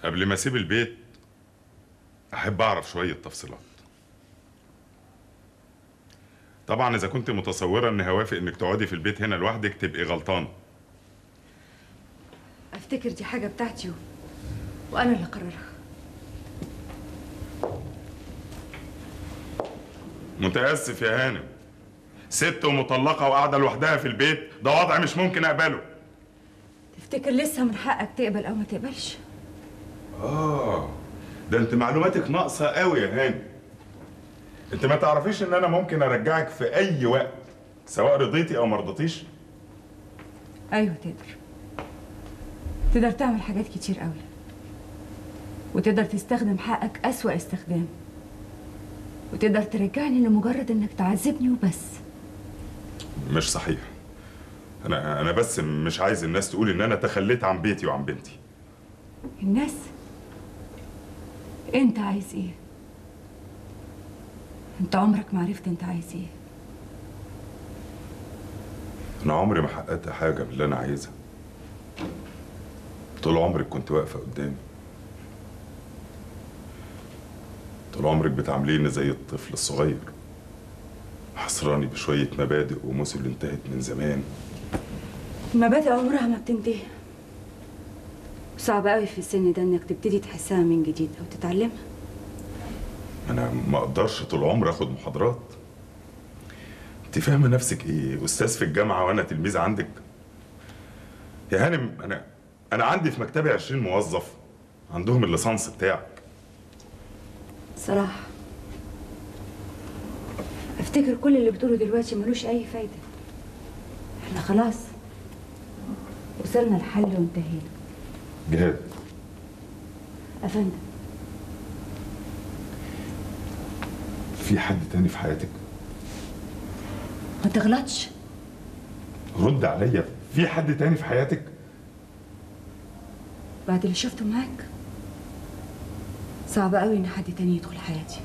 قبل ما اسيب البيت احب اعرف شويه تفصيلات طبعا اذا كنت متصوره اني هوافق انك تقعدي في البيت هنا لوحدك تبقي غلطانه افتكر دي حاجه بتاعتي و- وانا اللي اقررها متاسف يا هانم ست ومطلقه وقاعده لوحدها في البيت ده وضع مش ممكن اقبله تفتكر لسه من حقك تقبل او ما تقبلش اه ده انت معلوماتك ناقصه قوي يا هاني انت ما تعرفيش ان انا ممكن ارجعك في اي وقت سواء رضيتي او ما رضيتيش ايوه تقدر تقدر تعمل حاجات كتير قوي وتقدر تستخدم حقك اسوأ استخدام وتقدر ترجعني لمجرد انك تعذبني وبس مش صحيح انا انا بس مش عايز الناس تقول ان انا تخليت عن بيتي وعن بنتي الناس انت عايز ايه انت عمرك ما عرفت انت عايز ايه انا عمري ما حققت حاجه من اللي انا عايزها طول عمرك كنت واقفه قدامي طول عمرك بتعامليني زي الطفل الصغير حصراني بشويه مبادئ ومثل انتهت من زمان المبادئ عمرها ما بتنتهي صعب قوي في السن ده انك تبتدي تحسها من جديد او تتعلمها انا ما اقدرش طول عمري اخد محاضرات انت فاهمه نفسك ايه استاذ في الجامعه وانا تلميذ عندك يا هانم انا انا عندي في مكتبي 20 موظف عندهم الليسانس بتاعك صراحة افتكر كل اللي بتقوله دلوقتي ملوش اي فايدة احنا خلاص وصلنا لحل وانتهينا جهاد افندم في حد تاني في حياتك ما تغلطش رد عليا في حد تاني في حياتك بعد اللي شفته معاك صعب قوي ان حد تاني يدخل حياتي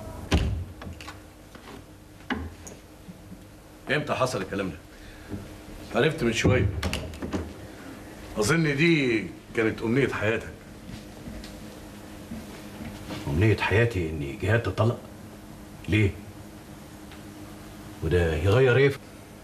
امتى حصل الكلام ده؟ عرفت من شويه اظن دي كانت امنيه حياتك أمنية حياتي إني جهاد تطلق ليه؟ وده يغير إيه؟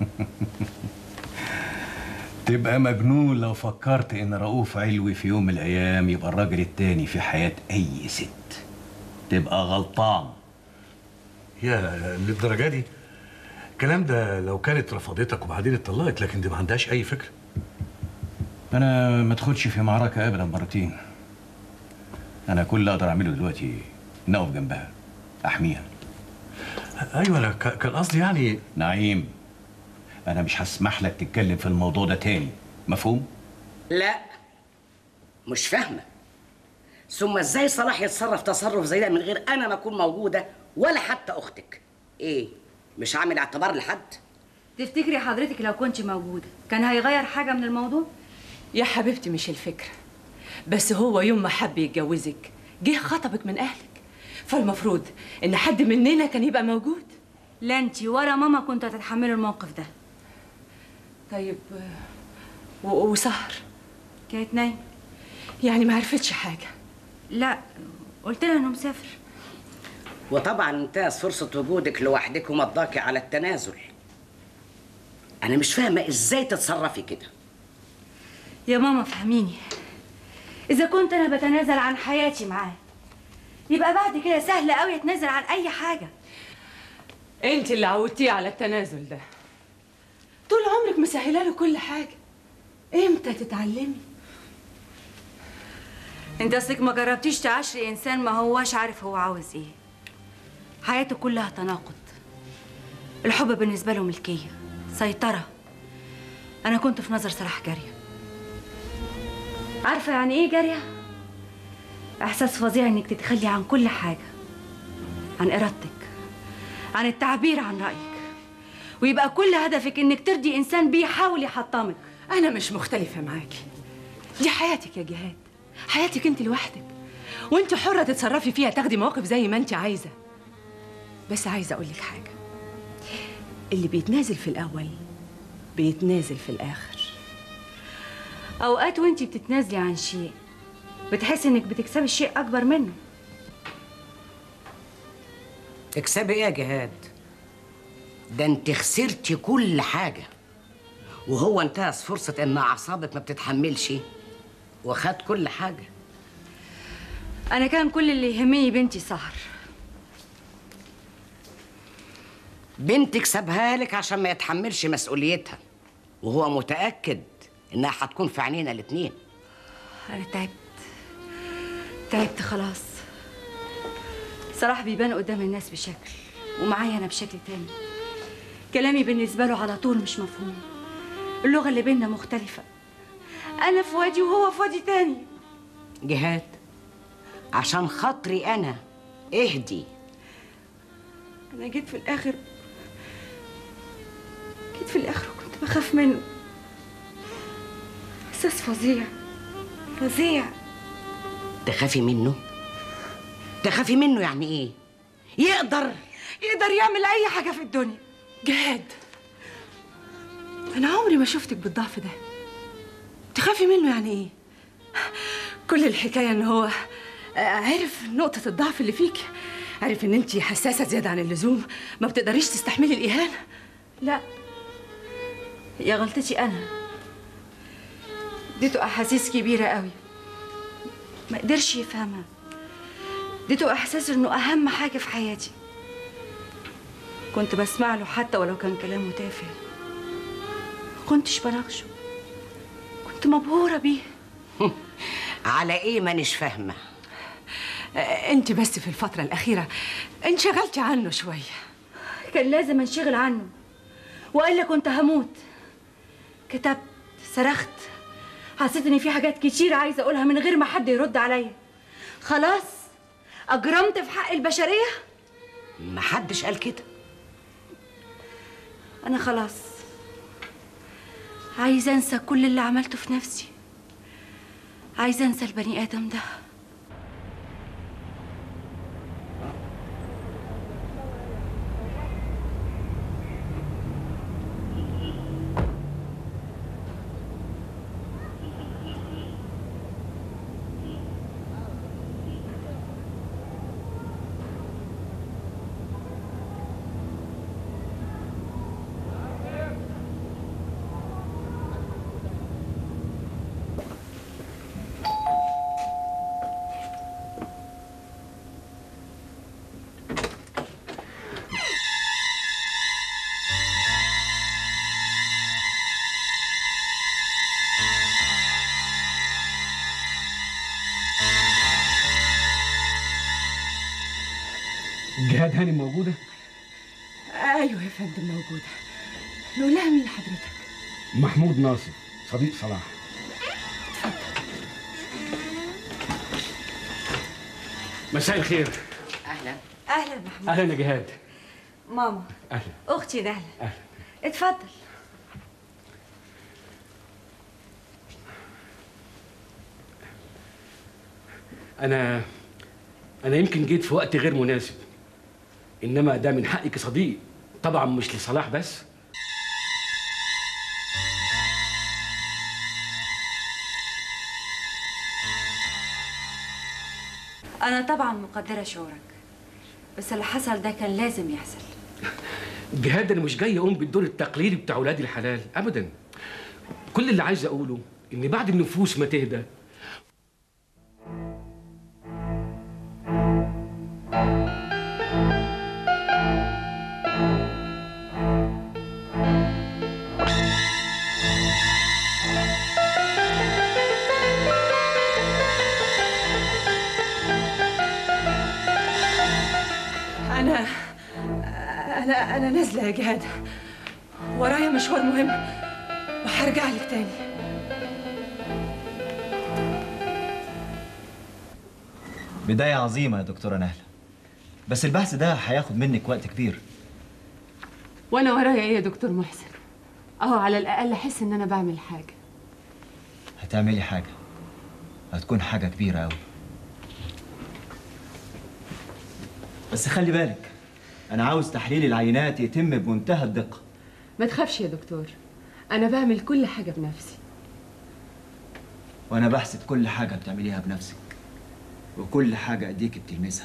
تبقى مجنون لو فكرت إن رؤوف علوي في يوم من الأيام يبقى الراجل التاني في حياة أي ست تبقى غلطان يا للدرجه دي الكلام ده لو كانت رفضتك وبعدين اتطلقت لكن دي ما عندهاش اي فكره أنا ما ادخلش في معركة أبدا مرتين أنا كل اللي أقدر أعمله دلوقتي إن أقف جنبها أحميها ايوه انا ك- كان قصدي يعني نعيم أنا مش هسمح لك تتكلم في الموضوع ده تاني مفهوم؟ لا مش فاهمة ثم ازاي صلاح يتصرف تصرف زي ده من غير انا ما اكون موجودة ولا حتى اختك ايه مش عامل اعتبار لحد تفتكري حضرتك لو كنت موجودة كان هيغير حاجة من الموضوع؟ يا حبيبتي مش الفكرة بس هو يوم ما حب يتجوزك جه خطبك من أهلك فالمفروض إن حد مننا كان يبقى موجود لا انتي ولا ماما كنتوا تتحملوا الموقف ده طيب و- وسهر كانت نايمة يعني ما عرفتش حاجة لا قلت لها انه مسافر وطبعا انتهز فرصة وجودك لوحدك ومضاكي على التنازل انا مش فاهمة ازاي تتصرفي كده يا ماما فهميني اذا كنت انا بتنازل عن حياتي معاه يبقى بعد كده سهل قوي اتنازل عن اي حاجه أنت اللي عودتيه على التنازل ده طول عمرك مسهلة له كل حاجة إمتى تتعلمي؟ انت اصلك ما جربتيش تعاشري انسان ما هواش عارف هو عاوز ايه حياته كلها تناقض الحب بالنسبه له ملكيه سيطره انا كنت في نظر صلاح جاريه عارفه يعني ايه جاريه احساس فظيع انك تتخلي عن كل حاجه عن ارادتك عن التعبير عن رايك ويبقى كل هدفك انك ترضي انسان بيحاول يحطمك أنا مش مختلفة معاكي دي حياتك يا جهاد حياتك أنت لوحدك وأنت حرة تتصرفي فيها تاخدي مواقف زي ما أنت عايزة بس عايزة أقول لك حاجة اللي بيتنازل في الأول بيتنازل في الآخر اوقات وانتي بتتنازلي عن شيء بتحس انك بتكسبي شيء اكبر منه تكسبي ايه يا جهاد ده انت خسرتي كل حاجة وهو انتهز فرصة ان اعصابك ما بتتحملش وخد كل حاجة انا كان كل اللي يهمني بنتي سهر بنتك سابها لك عشان ما يتحملش مسؤوليتها وهو متأكد انها هتكون في عينينا الاتنين انا تعبت تعبت خلاص صلاح بيبان قدام الناس بشكل ومعايا انا بشكل تاني كلامي بالنسبه له على طول مش مفهوم اللغه اللي بينا مختلفه انا في وادي وهو في وادي تاني جهاد عشان خاطري انا اهدي انا جيت في الاخر جيت في الاخر وكنت بخاف منه احساس فظيع فظيع تخافي منه تخافي منه يعني ايه يقدر يقدر يعمل اي حاجه في الدنيا جهاد انا عمري ما شفتك بالضعف ده تخافي منه يعني ايه كل الحكايه ان هو آه، عرف نقطه الضعف اللي فيك عرف ان انت حساسه زياده عن اللزوم ما بتقدريش تستحملي الاهانه لا هي غلطتي انا اديته احاسيس كبيره قوي ما قدرش يفهمها اديته احساس انه اهم حاجه في حياتي كنت بسمع له حتى ولو كان كلامه تافه ما كنتش بناقشه كنت مبهوره بيه على ايه مانيش فاهمه آه، انت بس في الفتره الاخيره انشغلتي عنه شويه كان لازم انشغل عنه والا كنت هموت كتبت صرخت حسيت ان في حاجات كتير عايزه اقولها من غير ما حد يرد عليا خلاص اجرمت في حق البشريه محدش قال كده انا خلاص عايزه انسى كل اللي عملته في نفسي عايزه انسى البني ادم ده جهاد هاني موجودة؟ ايوه يا فندم موجوده نقول لها مين حضرتك محمود ناصر صديق صلاح مساء الخير اهلا اهلا محمود اهلا يا جهاد ماما اهلا اختي نهله اهلا اتفضل انا انا يمكن جيت في وقت غير مناسب انما ده من حقك صديق طبعا مش لصلاح بس انا طبعا مقدره شعورك بس اللي حصل ده كان لازم يحصل جهاد انا مش جاي اقوم بالدور التقليدي بتاع ولاد الحلال ابدا كل اللي عايز اقوله ان بعد النفوس ما تهدى انا انا انا نازله يا جهاد ورايا مشوار مهم وهرجع لك تاني بداية عظيمة يا دكتورة نهلة بس البحث ده هياخد منك وقت كبير وانا ورايا ايه يا دكتور محسن اهو على الاقل احس ان انا بعمل حاجه هتعملي حاجة هتكون حاجة كبيرة أوي بس خلي بالك أنا عاوز تحليل العينات يتم بمنتهى الدقة ما تخافش يا دكتور انا بعمل كل حاجه بنفسي وانا بحسد كل حاجه بتعمليها بنفسك وكل حاجه ايديك بتلمسها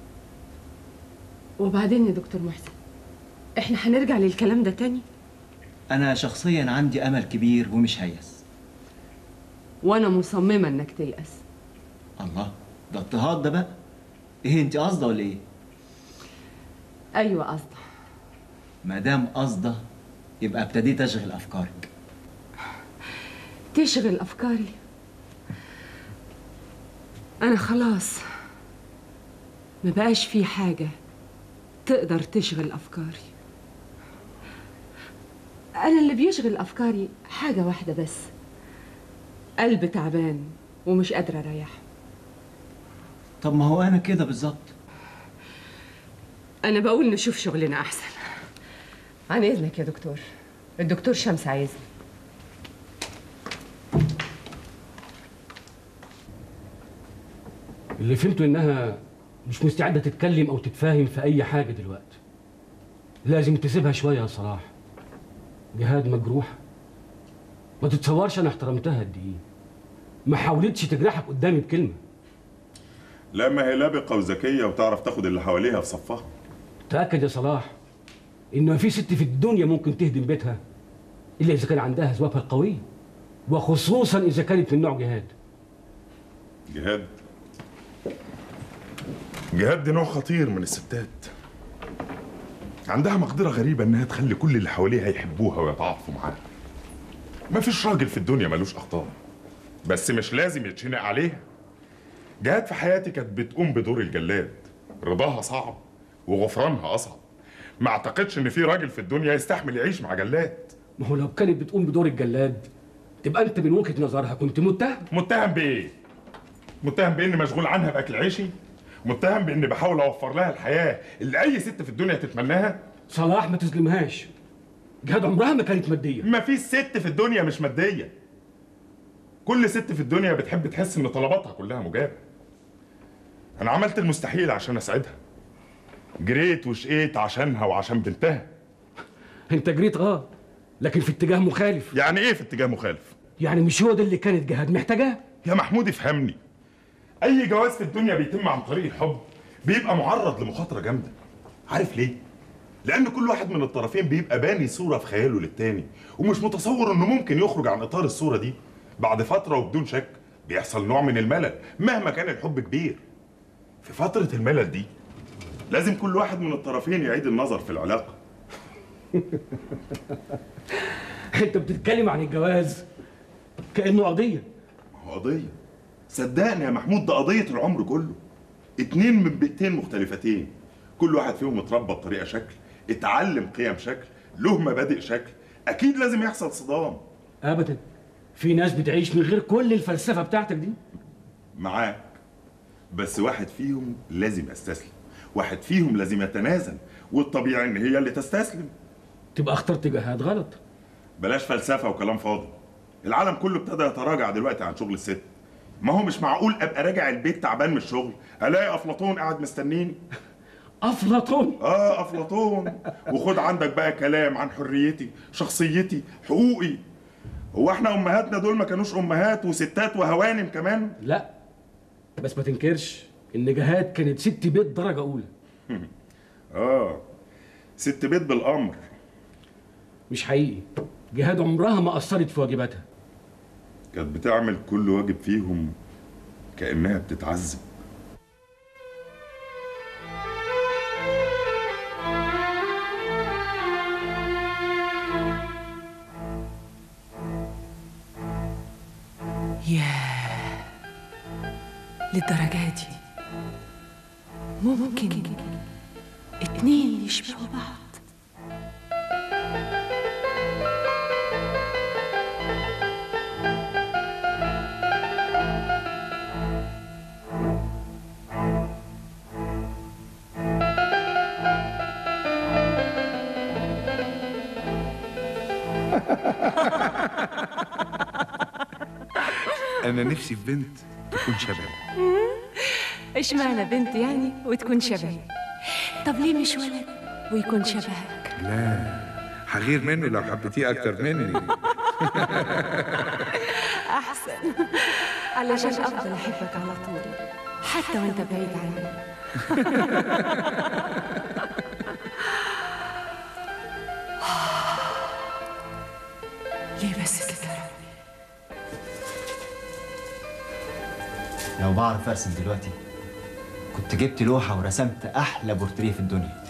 وبعدين يا دكتور محسن احنا هنرجع للكلام ده تاني انا شخصيا عندي امل كبير ومش هيأس وانا مصممه انك تيأس الله ده اضطهاد ده بقى ايه انت قاصده ولا ايه ايوه قصدي ما دام قاصده يبقى ابتديت اشغل افكارك تشغل افكاري انا خلاص ما بقاش في حاجه تقدر تشغل افكاري انا اللي بيشغل افكاري حاجه واحده بس قلب تعبان ومش قادره اريحه طب ما هو انا كده بالظبط انا بقول نشوف شغلنا احسن عن اذنك يا دكتور الدكتور شمس عايزني اللي فهمته انها مش مستعده تتكلم او تتفاهم في اي حاجه دلوقتي لازم تسيبها شويه يا صلاح جهاد مجروحه ما تتصورش انا احترمتها قد ايه ما حاولتش تجرحك قدامي بكلمه لا ما هي لابقه وذكيه وتعرف تاخد اللي حواليها في صفها تاكد يا صلاح ان ما في ست في الدنيا ممكن تهدم بيتها الا اذا كان عندها اسبابها القويه وخصوصا اذا كانت من نوع جهاد جهاد جهاد دي نوع خطير من الستات عندها مقدرة غريبة إنها تخلي كل اللي حواليها يحبوها ويتعاطفوا معاها مفيش راجل في الدنيا ملوش أخطاء بس مش لازم يتشنق عليها جهاد في حياتي كانت بتقوم بدور الجلاد رضاها صعب وغفرانها أصعب ما أعتقدش إن في راجل في الدنيا يستحمل يعيش مع جلاد ما هو لو كانت بتقوم بدور الجلاد تبقى انت من وجهه نظرها كنت متهم متهم بإيه؟ متهم بإني مشغول عنها بأكل عيشي؟ متهم بإني بحاول أوفر لها الحياة اللي أي ست في الدنيا تتمناها؟ صلاح ما تظلمهاش جهاد عمرها ما كانت ماديه ما فيش ست في الدنيا مش مادية كل ست في الدنيا بتحب تحس ان طلباتها كلها مجابة انا عملت المستحيل عشان اساعدها جريت وشقيت عشانها وعشان بنتها انت جريت اه لكن في اتجاه مخالف يعني ايه في اتجاه مخالف يعني مش هو ده اللي كانت جهاد محتاجاه يا محمود افهمني اي جواز في الدنيا بيتم عن طريق الحب بيبقى معرض لمخاطرة جامدة عارف ليه لان كل واحد من الطرفين بيبقى باني صورة في خياله للتاني ومش متصور انه ممكن يخرج عن اطار الصورة دي بعد فترة وبدون شك بيحصل نوع من الملل مهما كان الحب كبير في فترة الملل دي لازم كل واحد من الطرفين يعيد النظر في العلاقة انت بتتكلم عن الجواز كانه قضيه ما هو قضية صدقني يا محمود ده قضية العمر كله اتنين من بيئتين مختلفتين كل واحد فيهم اتربى بطريقة شكل اتعلم قيم شكل له مبادئ شكل اكيد لازم يحصل صدام ابدا في ناس بتعيش من غير كل الفلسفه بتاعتك دي معاك بس واحد فيهم لازم يستسلم واحد فيهم لازم يتنازل والطبيعي ان هي اللي تستسلم تبقى اخترت جهاد غلط بلاش فلسفة وكلام فاضي العالم كله ابتدى يتراجع دلوقتي عن شغل الست ما هو مش معقول ابقى راجع البيت تعبان من الشغل الاقي افلاطون قاعد مستنيني افلاطون اه افلاطون وخد عندك بقى كلام عن حريتي شخصيتي حقوقي هو احنا امهاتنا دول ما كانوش امهات وستات وهوانم كمان لا بس ما تنكرش ان جهاد كانت ست بيت درجه اولى اه ست بيت بالامر مش حقيقي جهاد عمرها ما قصرت في واجباتها كانت بتعمل كل واجب فيهم كانها بتتعذب ياه للدرجة دي ممكن اتنين يشبهوا بعض انا نفسي في بنت تكون شبهي اشمعنى بنت يعني وتكون شبهي طب ليه مش ولد ويكون شبهك لا هغير منه لو حبيتيه اكتر مني احسن علشان افضل احبك على طول حتى وانت بعيد عني ليه بس كده لو بعرف ارسم دلوقتي كنت جبت لوحة ورسمت أحلى بورتريه في الدنيا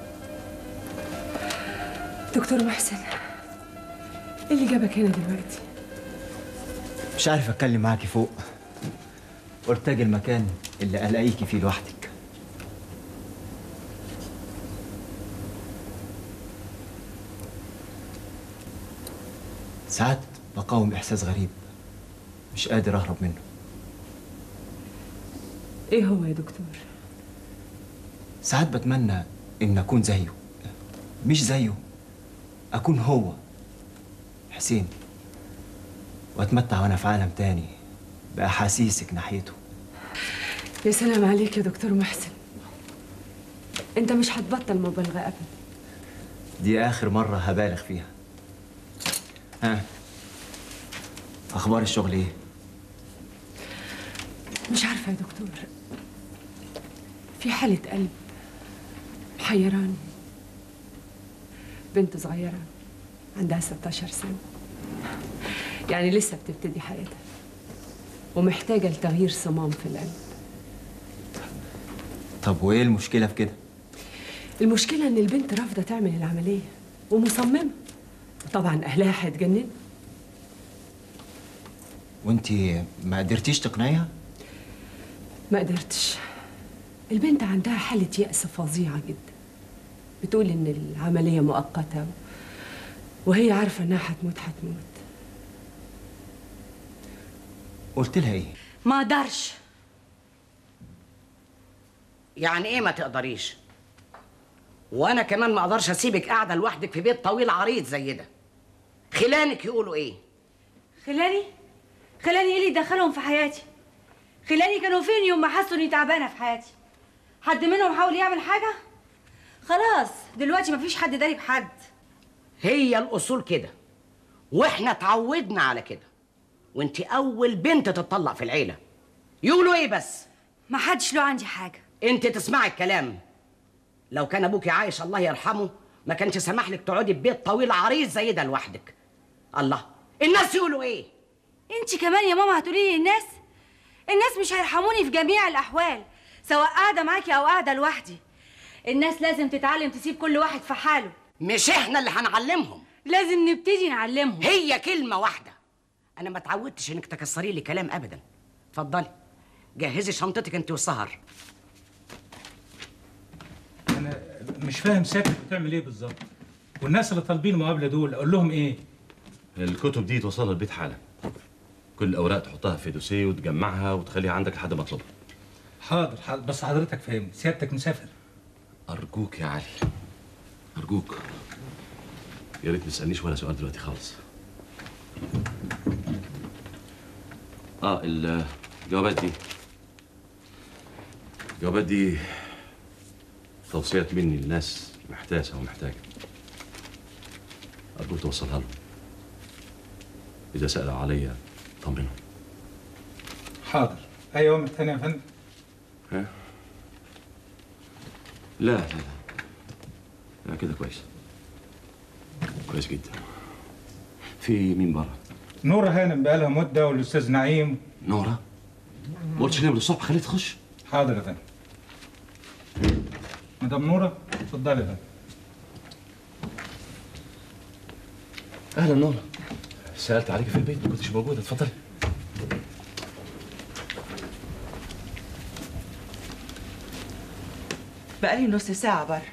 دكتور محسن ايه اللي جابك هنا دلوقتي مش عارف أتكلم معاكي فوق قلت أجي المكان اللي ألاقيكي فيه لوحدك ساعات بقاوم إحساس غريب مش قادر أهرب منه ايه هو يا دكتور ساعات بتمنى إن أكون زيه مش زيه أكون هو حسين وأتمتع وأنا في عالم تاني بأحاسيسك ناحيته يا سلام عليك يا دكتور محسن انت مش هتبطل مبالغه ابدا دي آخر مرة هبالغ فيها ها أخبار الشغل إيه؟ مش عارفه يا دكتور في حاله قلب محيراني بنت صغيره عندها 16 سنه يعني لسه بتبتدي حياتها ومحتاجه لتغيير صمام في القلب طب وإيه المشكلة في كده؟ المشكله ان البنت رافضه تعمل العمليه ومصممه طبعا اهلها هيتجننوا وأنتي ما قدرتيش تقنعيها؟ ما قدرتش البنت عندها حالة يأس فظيعة جدا بتقول إن العملية مؤقتة وهي عارفة إنها هتموت هتموت قلت لها إيه؟ ما اقدرش يعني ايه ما تقدريش وانا كمان ما اقدرش اسيبك قاعده لوحدك في بيت طويل عريض زي ده خلانك يقولوا ايه خلاني خلاني ايه اللي دخلهم في حياتي خلاني كانوا فين يوم ما حسوا اني تعبانه في حياتي حد منهم حاول يعمل حاجه خلاص دلوقتي مفيش حد داري بحد هي الاصول كده واحنا اتعودنا على كده وانت اول بنت تتطلق في العيله يقولوا ايه بس ما حدش له عندي حاجه انت تسمعي الكلام لو كان ابوكي عايش الله يرحمه ما كانش سمح لك تقعدي في بيت طويل عريض زي ده لوحدك الله الناس يقولوا ايه انت كمان يا ماما هتقولي لي الناس الناس مش هيرحموني في جميع الاحوال سواء قاعده معاكي او قاعده لوحدي الناس لازم تتعلم تسيب كل واحد في حاله مش احنا اللي هنعلمهم لازم نبتدي نعلمهم هي كلمه واحده انا ما اتعودتش انك تكسري لي كلام ابدا اتفضلي جهزي شنطتك انت والسهر انا مش فاهم سيادتك بتعمل ايه بالظبط والناس اللي طالبين المقابله دول اقول لهم ايه الكتب دي توصلها البيت حالا كل الاوراق تحطها في دوسيه وتجمعها وتخليها عندك لحد ما اطلبها حاضر حاضر بس حضرتك فاهم سيادتك مسافر ارجوك يا علي ارجوك يا ريت ما تسالنيش ولا سؤال دلوقتي خالص اه الجوابات دي الجوابات دي توصيات مني للناس محتاسه ومحتاجه ارجوك توصلها لهم اذا سالوا عليا طمنهم حاضر اي يوم تاني يا فندم ها لا لا لا لا كده كويس كويس جدا في مين بره نورة هانم بقالها مده والاستاذ نعيم نورة ما قلتش نعمل الصبح خليها تخش حاضر يا فندم مدام نورة اتفضلي يا فندم اهلا نورة سالت عليك في البيت ما كنتش موجوده اتفضلي بقالي نص ساعة بره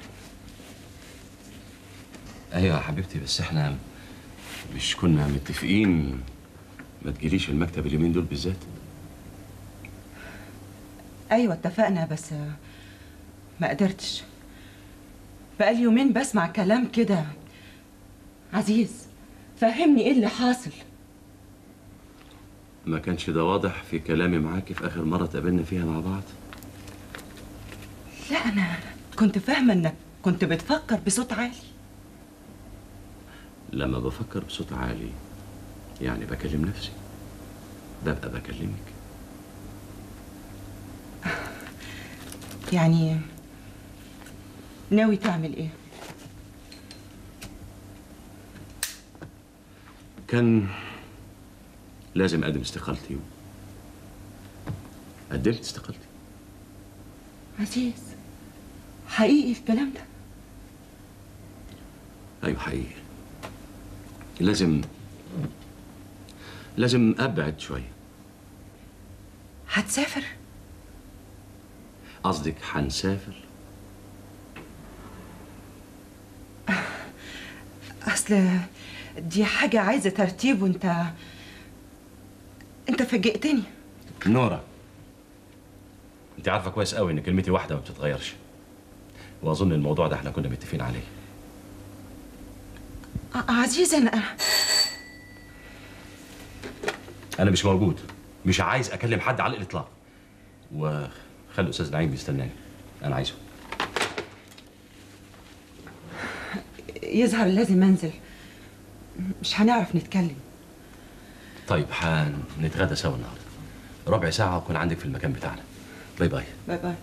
ايوه يا حبيبتي بس احنا مش كنا متفقين ما تجيليش المكتب اليومين دول بالذات أيوة اتفقنا بس ما قدرتش بقالي يومين بسمع كلام كده عزيز فهمني ايه اللي حاصل ما كانش ده واضح في كلامي معاكي في اخر مره اتقابلنا فيها مع بعض لا أنا كنت فاهمة إنك كنت بتفكر بصوت عالي لما بفكر بصوت عالي يعني بكلم نفسي ببقى بكلمك يعني ناوي تعمل ايه كان لازم اقدم استقالتي قدمت استقالتي عزيز حقيقي الكلام ده ايوه حقيقي لازم لازم ابعد شويه هتسافر قصدك هنسافر اصل دي حاجة عايزة ترتيب وانت انت فاجئتني نورا انت عارفه كويس قوي ان كلمتي واحده ما بتتغيرش واظن الموضوع ده احنا كنا متفقين عليه ع- عزيز انا انا مش موجود مش عايز اكلم حد على الاطلاق وخلي الاستاذ نعيم يستناني انا عايزه يظهر لازم انزل مش هنعرف نتكلم طيب هنتغدى سوا النهارده ربع ساعه واكون عندك في المكان بتاعنا باي باي باي باي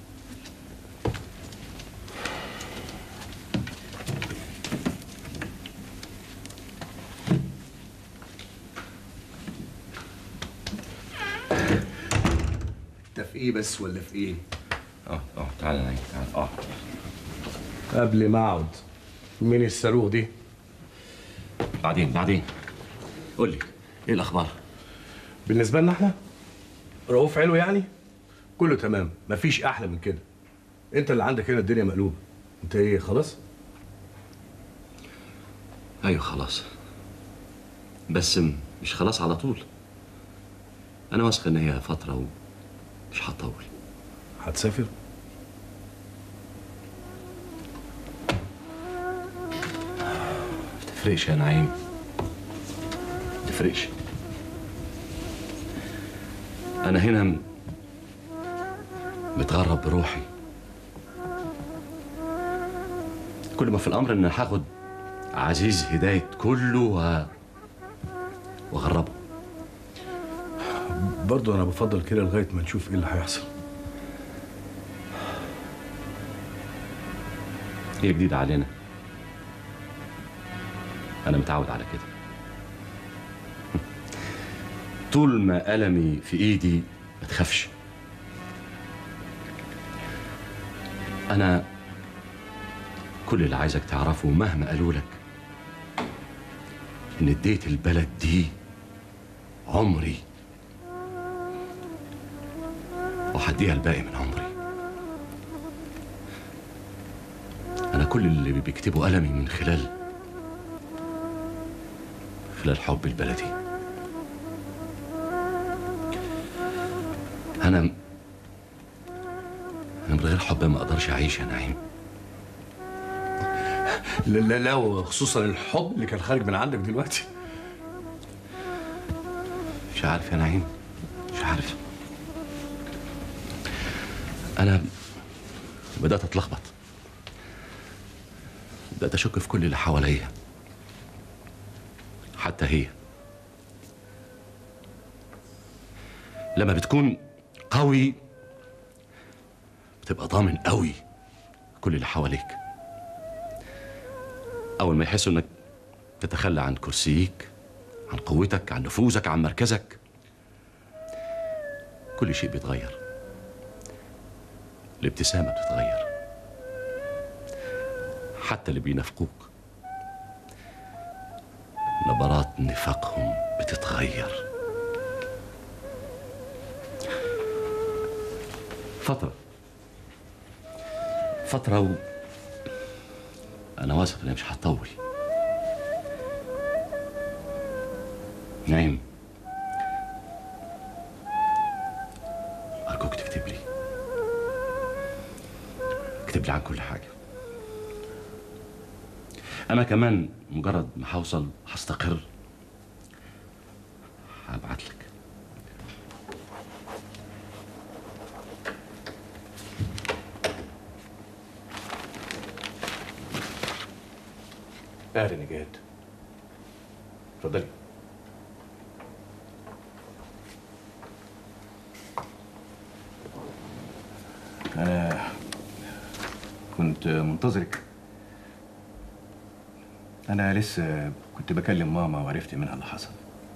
انت في ايه بس ولا في ايه؟ اه اه تعالى نعيم تعالى اه قبل ما اقعد مين الصاروخ دي؟ بعدين بعدين قول لي ايه الاخبار؟ بالنسبة لنا احنا رؤوف علو يعني؟ كله تمام مفيش احلى من كده انت اللي عندك هنا الدنيا مقلوبة انت ايه خلاص؟ ايوه خلاص بس م- مش خلاص على طول انا واثق ان هي فتره ومش هتطول هتسافر؟ تفرقش يا نعيم تفرقش انا هنا م- متغرب بروحي كل ما في الامر ان هاخد عزيز هدايه كله و... واغربه برضه انا بفضل كده لغاية ما نشوف ايه اللي هيحصل هي جديده علينا انا متعود على كده طول ما ألمي في إيدي ما تخافش أنا كل اللي عايزك تعرفه مهما قالوا لك إن اديت البلد دي عمري وهديها الباقي من عمري أنا كل اللي بيكتبوا ألمي من خلال خلال حب البلدي أنا أنا من غير حب ما أقدرش أعيش يا نعيم لا لا لا وخصوصا الحب اللي كان خارج من عندك دلوقتي مش عارف يا نعيم مش عارف أنا بدأت أتلخبط بدأت أشك في كل اللي حواليا حتى هي لما بتكون قوي بتبقى ضامن قوي كل اللي حواليك أول ما يحسوا إنك تتخلى عن كرسيك عن قوتك عن نفوذك عن مركزك كل شيء بيتغير الابتسامة بتتغير حتى اللي بينافقوك نبرات نفاقهم بتتغير فترة فترة و... أنا واثق إنها مش هتطول نايم أرجوك تكتب لي اكتب لي عن كل حاجة أنا كمان مجرد ما هوصل هستقر هبعت لك اهلا يا جهاد اتفضلي انا كنت منتظرك انا لسه كنت بكلم ماما وعرفت منها اللي حصل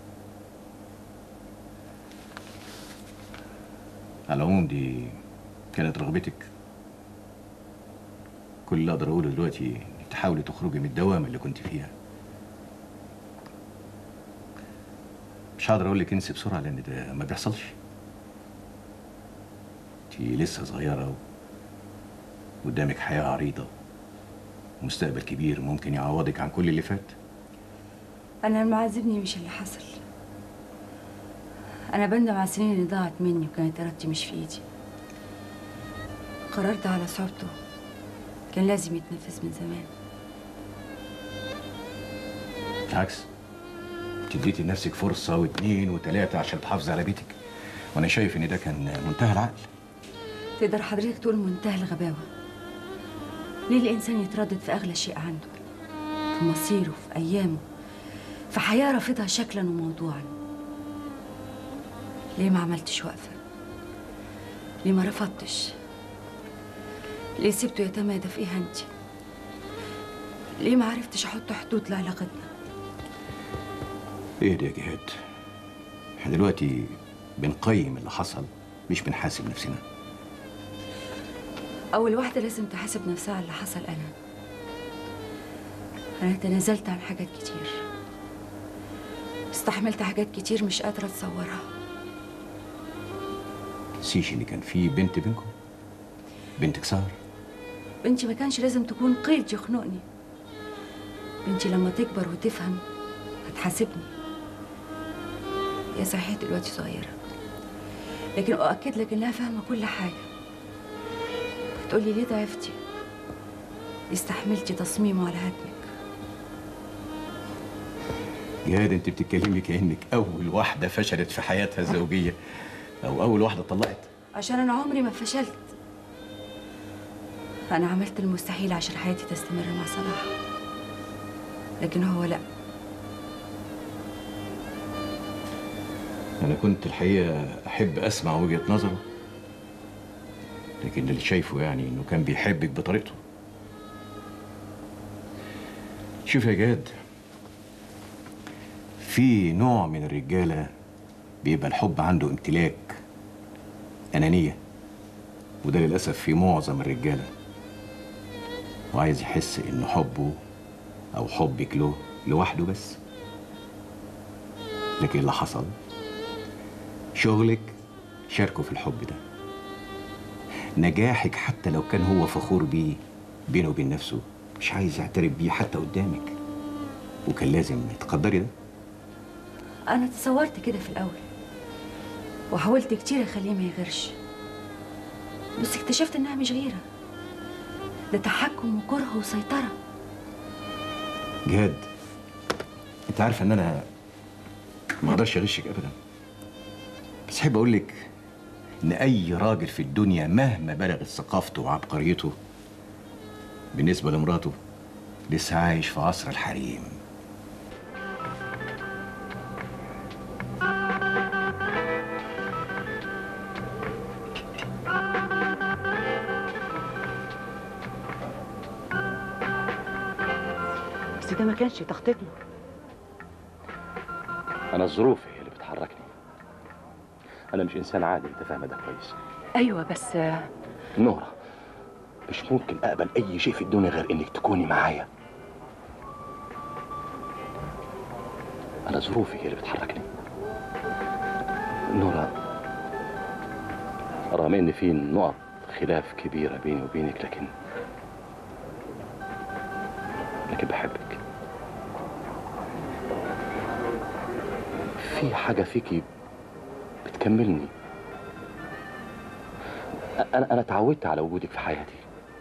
على العموم دي كانت رغبتك كل اللي اقدر اقوله دلوقتي انك تحاولي تخرجي من الدوامه اللي كنت فيها مش هقدر اقول لك انسي بسرعه لان ده ما بيحصلش انت لسه صغيره و... قدامك حياه عريضه ومستقبل كبير ممكن يعوضك عن كل اللي فات أنا اللي معذبني مش اللي حصل أنا بندم على السنين اللي ضاعت مني وكانت إرادتي مش في إيدي قررت على صعوبته كان لازم يتنفذ من زمان بالعكس انت اديتي لنفسك فرصه واثنين وثلاثه عشان تحافظي على بيتك وانا شايف ان ده كان منتهى العقل تقدر حضرتك تقول منتهى الغباوة ليه الإنسان يتردد في أغلى شيء عنده في مصيره في أيامه في حياة رافضها شكلا وموضوعا ليه ما عملتش وقفة ليه ما رفضتش ليه سبته يتمادى في إهانتي ليه ما عرفتش أحط حدود لعلاقتنا ايه ده يا جهاد احنا دلوقتي بنقيم اللي حصل مش بنحاسب نفسنا أول واحدة لازم تحاسب نفسها على اللي حصل أنا أنا تنازلت عن حاجات كتير استحملت حاجات كتير مش قادرة أتصورها تنسيش ان كان في بنت بينكم بنتك سهر بنتي ما كانش لازم تكون قيد يخنقني بنتي لما تكبر وتفهم هتحاسبني يا صحيح دلوقتي صغيرة لكن أؤكد لك إنها فاهمة كل حاجة تقولي ليه ضعفتي ليه استحملتي تصميمه على هدمك جهاد انت بتتكلمي كانك اول واحده فشلت في حياتها الزوجيه او اول واحده طلقت عشان أنا عمري ما فشلت أنا عملت المستحيل عشان حياتي تستمر مع صلاح لكن هو لأ انا كنت الحقيقه احب اسمع وجهه نظره لكن اللي شايفه يعني انه كان بيحبك بطريقته شوف يا جاد في نوع من الرجاله بيبقى الحب عنده امتلاك انانيه وده للاسف في معظم الرجاله وعايز يحس ان حبه او حبك له لوحده بس لكن اللي حصل شغلك شاركه في الحب ده نجاحك حتى لو كان هو فخور بيه بينه وبين نفسه مش عايز يعترف بيه حتى قدامك وكان لازم تقدري ده أنا تصورت كده في الأول وحاولت كتير أخليه ما يغيرش بس اكتشفت إنها مش غيرة ده تحكم وكره وسيطرة جهاد انت عارفه ان انا ما اقدرش اغشك ابدا بس احب اقول لك ان اي راجل في الدنيا مهما بلغت ثقافته وعبقريته بالنسبه لمراته لسه عايش في عصر الحريم بس ده ما كانش تخطيطنا انا الظروف هي اللي بتحركني انا مش انسان عادي انت فاهمه ده كويس ايوه بس نورة مش ممكن اقبل اي شيء في الدنيا غير انك تكوني معايا انا ظروفي هي اللي بتحركني نورة رغم ان في نقط خلاف كبيرة بيني وبينك لكن لكن بحبك في حاجة فيكي بتكملني أنا أنا اتعودت على وجودك في حياتي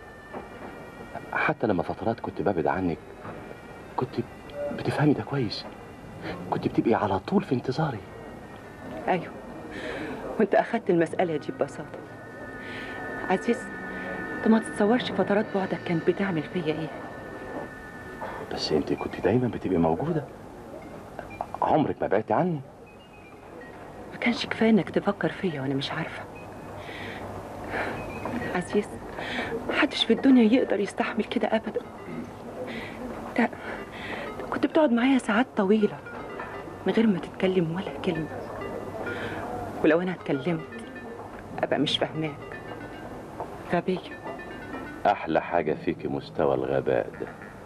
حتى لما فترات كنت ببعد عنك كنت بتفهمي ده كويس كنت بتبقي على طول في انتظاري ايوه وانت اخدت المساله دي ببساطه عزيز انت ما تتصورش فترات بعدك كانت بتعمل فيا ايه بس انت كنت دايما بتبقي موجودة عمرك ما بعدتي عني ما كانش كفايه انك تفكر فيا وانا مش عارفه عزيز محدش في الدنيا يقدر يستحمل كده ابدا ده ده كنت بتقعد معايا ساعات طويله من غير ما تتكلم ولا كلمه ولو انا اتكلمت ابقى مش فاهماك غبيه احلى حاجه فيك مستوى الغباء ده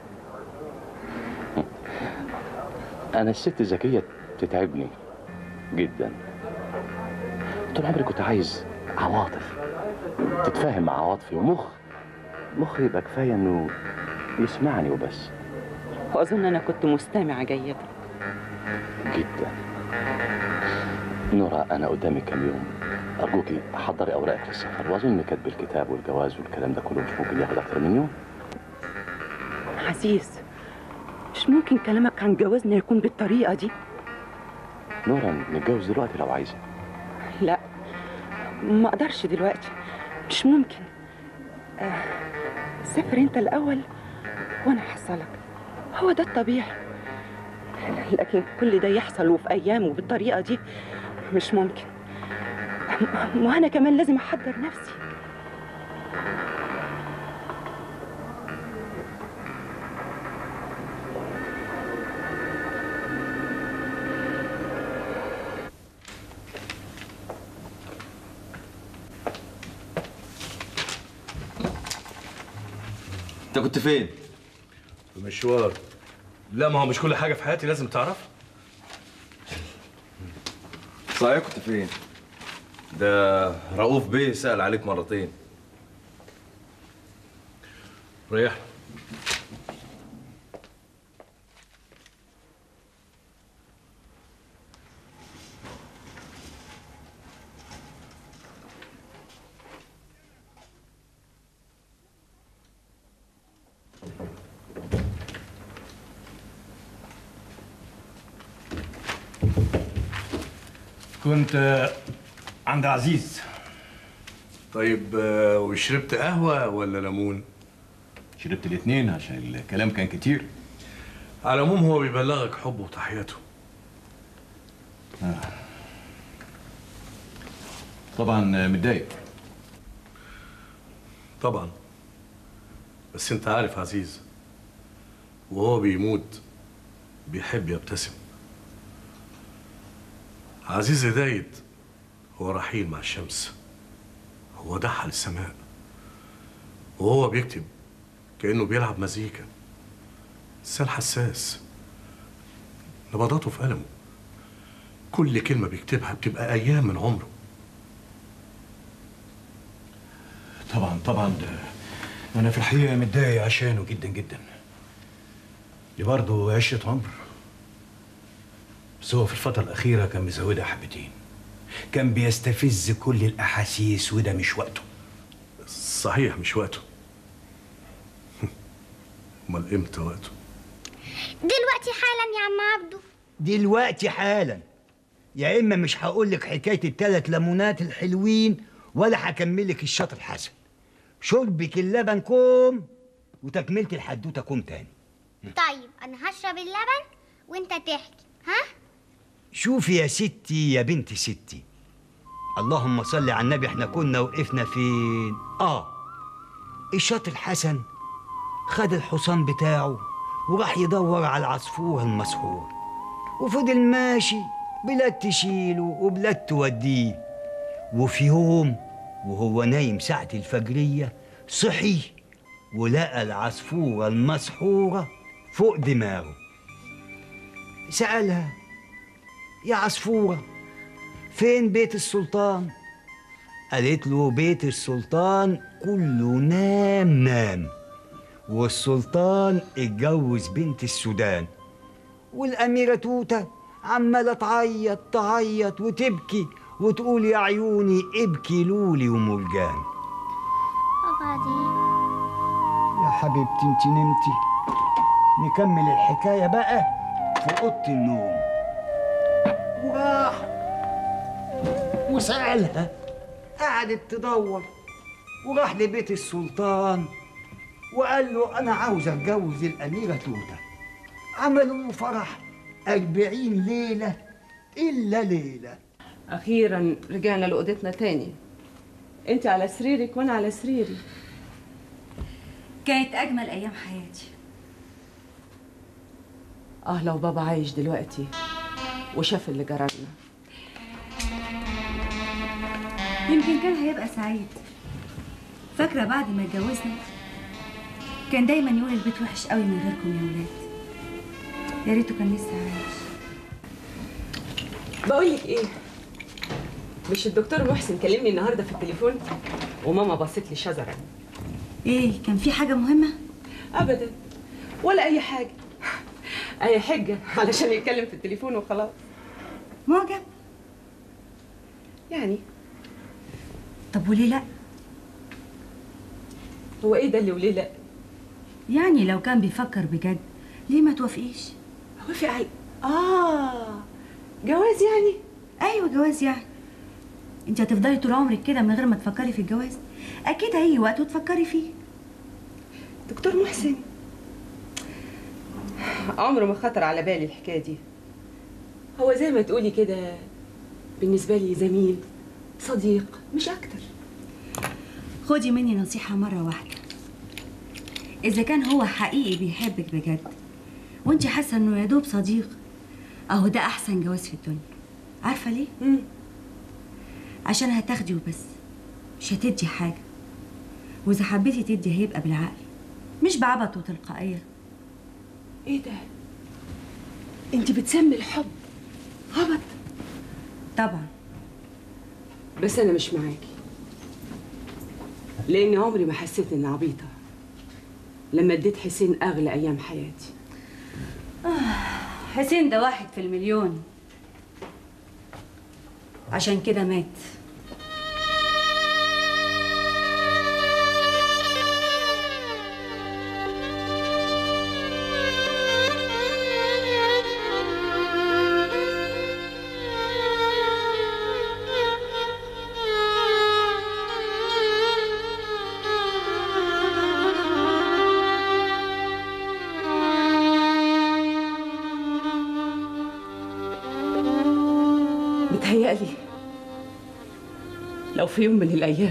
انا الست ذكيه بتتعبني جدا طول عمري كنت عايز عواطف تتفاهم مع عواطفي ومخ مخ يبقى كفايه انه يسمعني وبس واظن انا كنت مستمعه جيده جدا نورا انا قدامي كام يوم ارجوكي حضري اوراقك للسفر واظن كتب الكتاب والجواز والكلام ده كله مش ممكن ياخد اكتر من يوم عزيز مش ممكن كلامك عن جوازنا يكون بالطريقه دي نورا نتجوز دلوقتي لو عايزه لا ما اقدرش دلوقتي مش ممكن آه، سافر انت الاول وانا هحصلك هو ده الطبيعي لكن كل ده يحصل وفي ايام وبالطريقه دي مش ممكن م- وانا كمان لازم احضر نفسي انت كنت فين؟ في مشوار لا ما هو مش كل حاجه في حياتي لازم تعرفها صحيح كنت فين؟ ده رؤوف بيه سأل عليك مرتين ريح كنت عند عزيز طيب آه، وشربت قهوه ولا ليمون شربت الاتنين عشان الكلام كان كتير على العموم هو بيبلغك حبه وتحياته طبعا متضايق طبعا بس انت عارف عزيز وهو بيموت بيحب يبتسم عزيز هداية هو رحيل مع الشمس هو ضحى للسماء وهو بيكتب كأنه بيلعب مزيكا إنسان حساس نبضاته في قلمه كل كلمة بيكتبها بتبقى أيام من عمره طبعا طبعا ده انا في الحقيقه متضايق عشانه جدا جدا دي برضه عشره عمر بس هو في الفتره الاخيره كان مزودها حبتين كان بيستفز كل الاحاسيس وده مش وقته صحيح مش وقته امال امتى وقته دلوقتي حالا يا عم عبده دلوقتي حالا يا اما مش هقول لك حكايه الثلاث ليمونات الحلوين ولا هكمل لك الشاط الحسن شربك اللبن كوم وتكملت الحدوته كوم تاني طيب انا هشرب اللبن وانت تحكي ها شوفي يا ستي يا بنت ستي اللهم صل على النبي احنا كنا وقفنا فين اه الشاط الحسن خد الحصان بتاعه وراح يدور على العصفور المسحور وفضل ماشي بلاد تشيله وبلاد توديه وفي يوم وهو نايم ساعة الفجرية صحي ولقى العصفورة المسحورة فوق دماغه سألها يا عصفورة فين بيت السلطان؟ قالت له بيت السلطان كله نام نام والسلطان اتجوز بنت السودان والأميرة توتة عمالة تعيط تعيط وتبكي وتقول يا عيوني ابكي لولي ومرجان وبعدين يا حبيبتي انت نمتي نكمل الحكاية بقى في أوضة النوم وراح وسألها قعدت تدور وراح لبيت السلطان وقال له أنا عاوز أتجوز الأميرة توتة عملوا له فرح أربعين ليلة إلا ليلة أخيرا رجعنا لأوضتنا تاني انت على سريرك وانا على سريري كانت اجمل ايام حياتي اه لو بابا عايش دلوقتي وشاف اللي جرالنا يمكن كان هيبقى سعيد فاكره بعد ما اتجوزنا كان دايما يقول البيت وحش قوي من غيركم يا ولاد يا ريته كان لسه عايش بقول لك ايه مش الدكتور محسن كلمني النهارده في التليفون وماما بصت لي شذرا ايه كان في حاجه مهمه ابدا ولا اي حاجه اي حجه علشان يتكلم في التليفون وخلاص معجب يعني طب وليه لا هو ايه ده اللي وليه لا يعني لو كان بيفكر بجد ليه ما توافقيش وافق على اه جواز يعني ايوه جواز يعني انت هتفضلي طول عمرك كده من غير ما تفكري في الجواز اكيد هيجي وقت وتفكري فيه دكتور محسن عمره ما خطر على بالي الحكايه دي هو زي ما تقولي كده بالنسبه لي زميل صديق مش اكتر خدي مني نصيحه مره واحده اذا كان هو حقيقي بيحبك بجد وانت حاسه انه يا دوب صديق اهو ده احسن جواز في الدنيا عارفه ليه مم. عشان هتاخدي وبس مش هتدي حاجه واذا حبيتي تدي هيبقى بالعقل مش بعبط وتلقائيه ايه ده انت بتسمي الحب هبط طبعا بس انا مش معاكي لان عمري ما حسيت اني عبيطه لما اديت حسين اغلى ايام حياتي حسين ده واحد في المليون عشان كده مات متهيألي لو في يوم من الأيام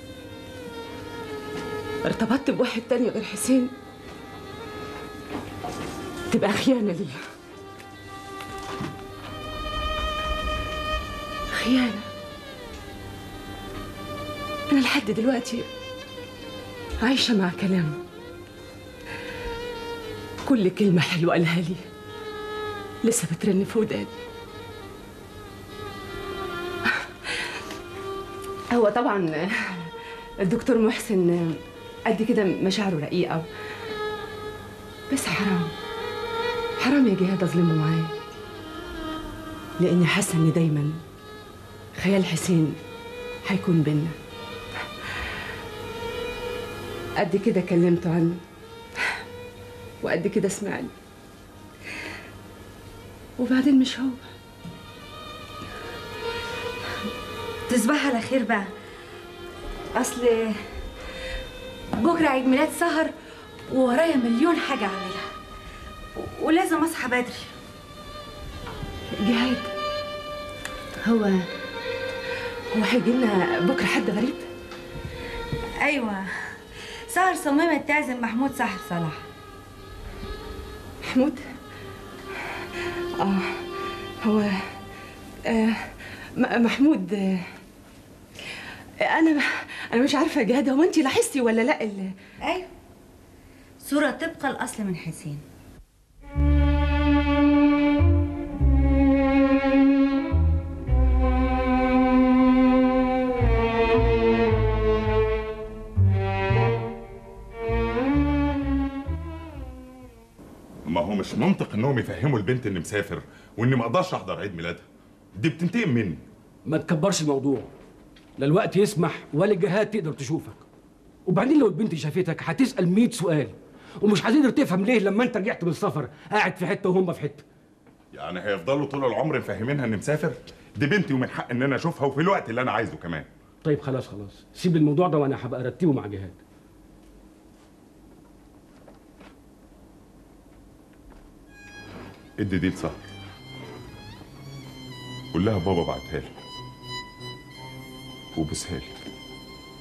ارتبطت بواحد تاني غير حسين تبقى خيانة ليا خيانة أنا لحد دلوقتي عايشة مع كلامه كل كلمة حلوة قالها لي لسه بترن في وداني هو طبعا الدكتور محسن قد كده مشاعره رقيقة بس حرام حرام يا جهاد اظلمه معايا لاني حاسه ان دايما خيال حسين هيكون بينا قد كده كلمته عنه وقد كده سمعني وبعدين مش هو تصبحي على خير بقى اصل بكره عيد ميلاد سهر وورايا مليون حاجه اعملها و- ولازم اصحى بدري جهاد هو هو هيجي لنا بكره حد غريب ايوه سهر صممت تعزم محمود صاحب صلاح محمود اه هو آه م- محمود آه انا انا مش عارفه يا جهاد هو انت لاحظتي ولا لا ال- ايوه صوره طبق الاصل من حسين ما هو مش منطق انهم يفهموا البنت اني مسافر واني ما اقدرش احضر عيد ميلادها دي بتنتقم مني ما تكبرش الموضوع لا الوقت يسمح ولا الجهات تقدر تشوفك وبعدين لو البنت شافتك هتسأل 100 سؤال ومش هتقدر تفهم ليه لما انت رجعت من السفر قاعد في حته وهم في حته يعني هيفضلوا طول العمر مفهمينها اني مسافر دي بنتي ومن حق ان انا اشوفها وفي الوقت اللي انا عايزه كمان طيب خلاص خلاص سيب الموضوع ده وانا هبقى ارتبه مع جهاد ادي دي لسهر قول لها بابا بعتها لي وبوسها لي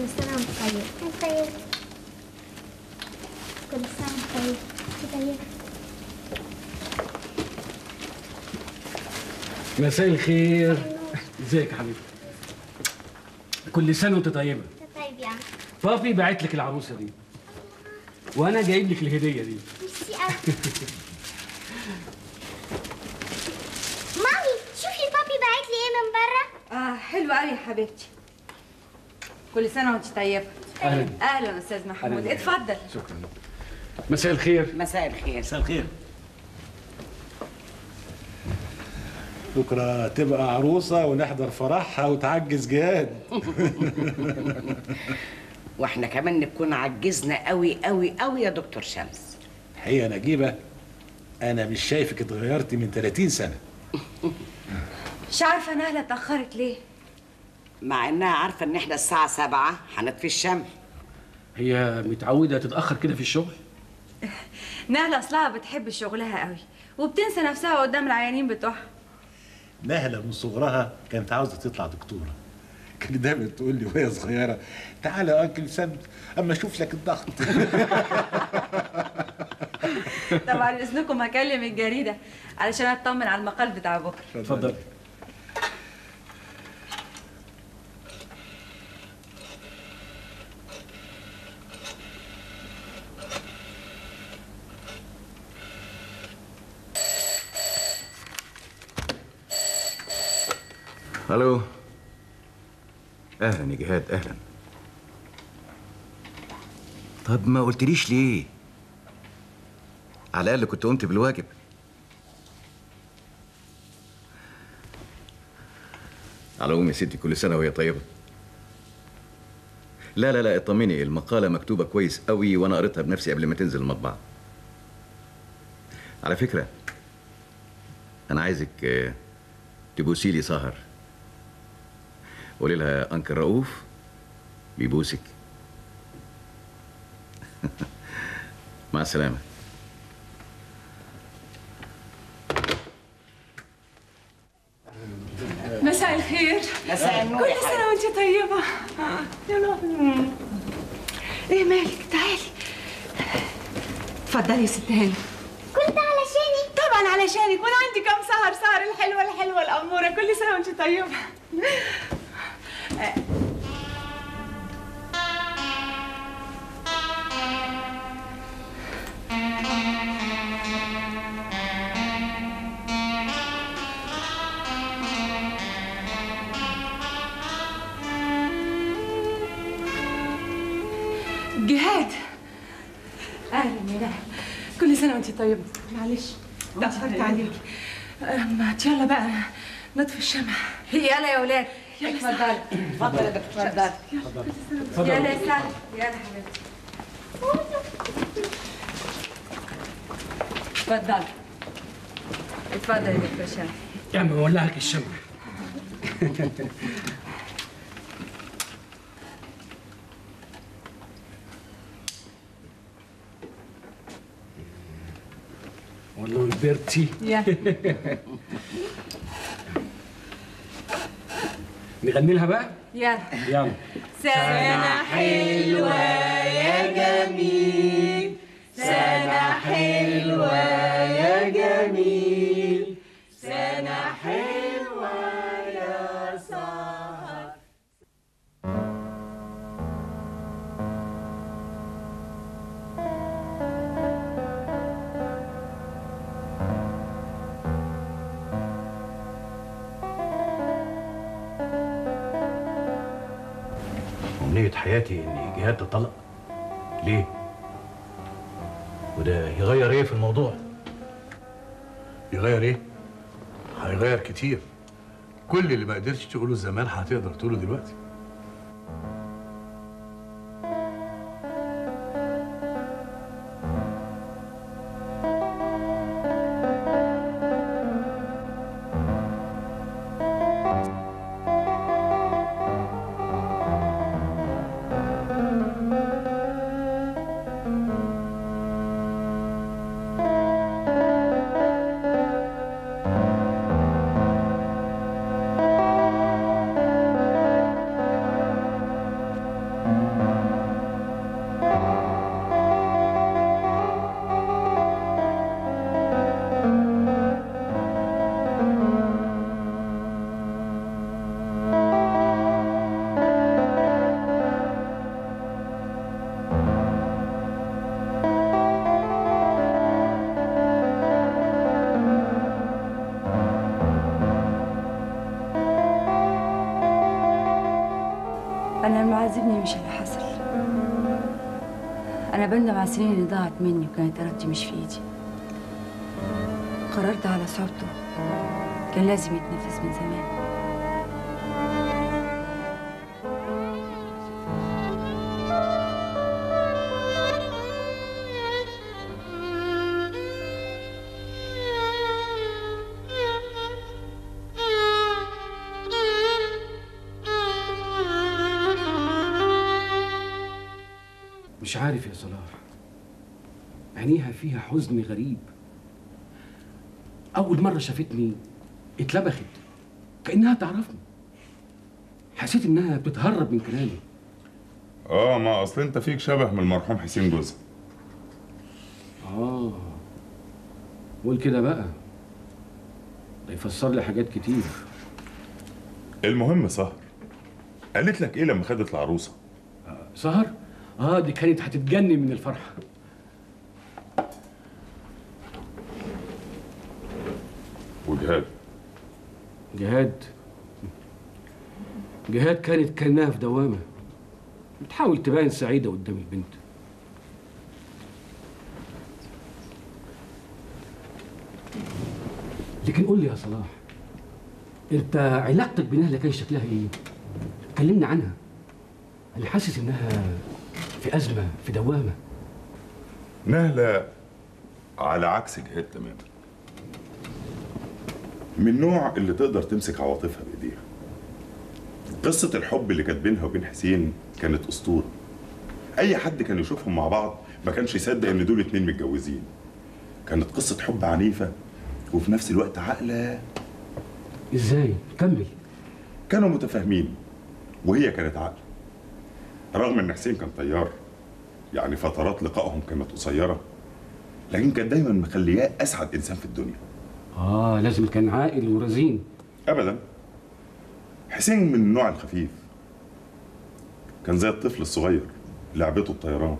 سنة وانت طيب وانت طيب كل سنة وانت طيب وانت طيب مساء الخير ازيك يا حبيبي كل سنه وانت طيبه انت طيب يا عم بابي باعت لك العروسه دي وانا جايب لك الهديه دي ميرسي قوي مامي شوفي بابي بعت لي ايه من بره اه حلو قوي يا حبيبتي كل سنه وانت طيبه اهلا اهلا استاذ محمود أهلاً. اتفضل شكرا مساء الخير مساء الخير مساء الخير بكره تبقى عروسه ونحضر فرحها وتعجز جهاد واحنا كمان نكون عجزنا قوي قوي قوي يا دكتور شمس الحقيقه نجيبه انا مش شايفك اتغيرتي من 30 سنه مش عارفه نهله اتاخرت ليه مع انها عارفه ان احنا الساعه سبعة هنطفي الشمع هي متعوده تتاخر كده في الشغل نهله اصلها بتحب شغلها قوي وبتنسى نفسها قدام العيانين بتوعها نهله من صغرها كانت عاوزه تطلع دكتوره كانت دايما تقول لي وهي صغيره تعالى يا انكل سمت اما اشوف لك الضغط طبعا اذنكم هكلم الجريده علشان اطمن على المقال بتاع بكره اتفضل الو اهلا يا جهاد اهلا طب ما قلتليش ليه على الاقل كنت قمت بالواجب على العموم يا ستي كل سنه وهي طيبه لا لا لا اطمني المقاله مكتوبه كويس قوي وانا قريتها بنفسي قبل ما تنزل المطبعه على فكره انا عايزك آه، تبوسي لي سهر قولي لها انكل رؤوف بيبوسك مع السلامه مساء الخير مساء النور يا كل سنة وانت طيبة يا نهار ايه مالك تعالي اتفضلي يا ست هاني كنت علشاني طبعا علشانك وانا عندي كام سهر سهر الحلوة الحلوة الأمورة كل سنة وانت طيبة آه، جهاد اهلا يا نهى كل سنه وانت طيبه معلش تاخرت عليكي ما يلا بقى نطفي الشمع يلا يا ولاد يلا اتفضلي اتفضل يا دكتور اتفضلي يلا يا سهل يلا حبيبتي اتفضلي اتفضل يا دكتور شمس يا عم اولع لك الشمع والله كبرتي نغني لها بقى يلا يلا سنة حلوة يا جميل سنة حلوة يا جميل سنة حلوة يا سهر أمنية حياتي إن جهاد تطلق ليه؟ وده يغير إيه في الموضوع؟ يغير ايه؟ هيغير كتير كل اللي ما قدرتش تقوله زمان هتقدر تقوله دلوقتي أنا المعذبني مش اللي حصل أنا بندم على السنين اللي ضاعت مني وكانت إرادتي مش في إيدي قررت على صعوبته كان لازم يتنفذ من زمان مش عارف يا صلاح عينيها فيها حزن غريب أول مرة شافتني اتلبخت كأنها تعرفني حسيت إنها بتهرب من كلامي اه ما اصل انت فيك شبه من المرحوم حسين جوزها آه قول كده بقى ده يفسر لي حاجات كتير المهم سهر قالت لك ايه لما خدت العروسه سهر اه دي كانت هتتجنن من الفرحة وجهاد جهاد جهاد كانت كأنها في دوامة بتحاول تبان سعيدة قدام البنت لكن قول لي يا صلاح انت علاقتك بنهلة كان شكلها ايه؟ كلمني عنها انا حاسس انها في ازمه في دوامه نهلة على عكس جهاد تماما من النوع اللي تقدر تمسك عواطفها بايديها قصة الحب اللي كانت بينها وبين حسين كانت أسطورة أي حد كان يشوفهم مع بعض ما كانش يصدق إن دول اتنين متجوزين كانت قصة حب عنيفة وفي نفس الوقت عاقلة ازاي؟ كمل كانوا متفاهمين وهي كانت عاقلة رغم إن حسين كان طيار يعني فترات لقائهم كانت قصيرة لكن كانت دايما مخلياه أسعد إنسان في الدنيا اه لازم كان عاقل ورزين ابدا حسين من النوع الخفيف كان زي الطفل الصغير لعبته الطيران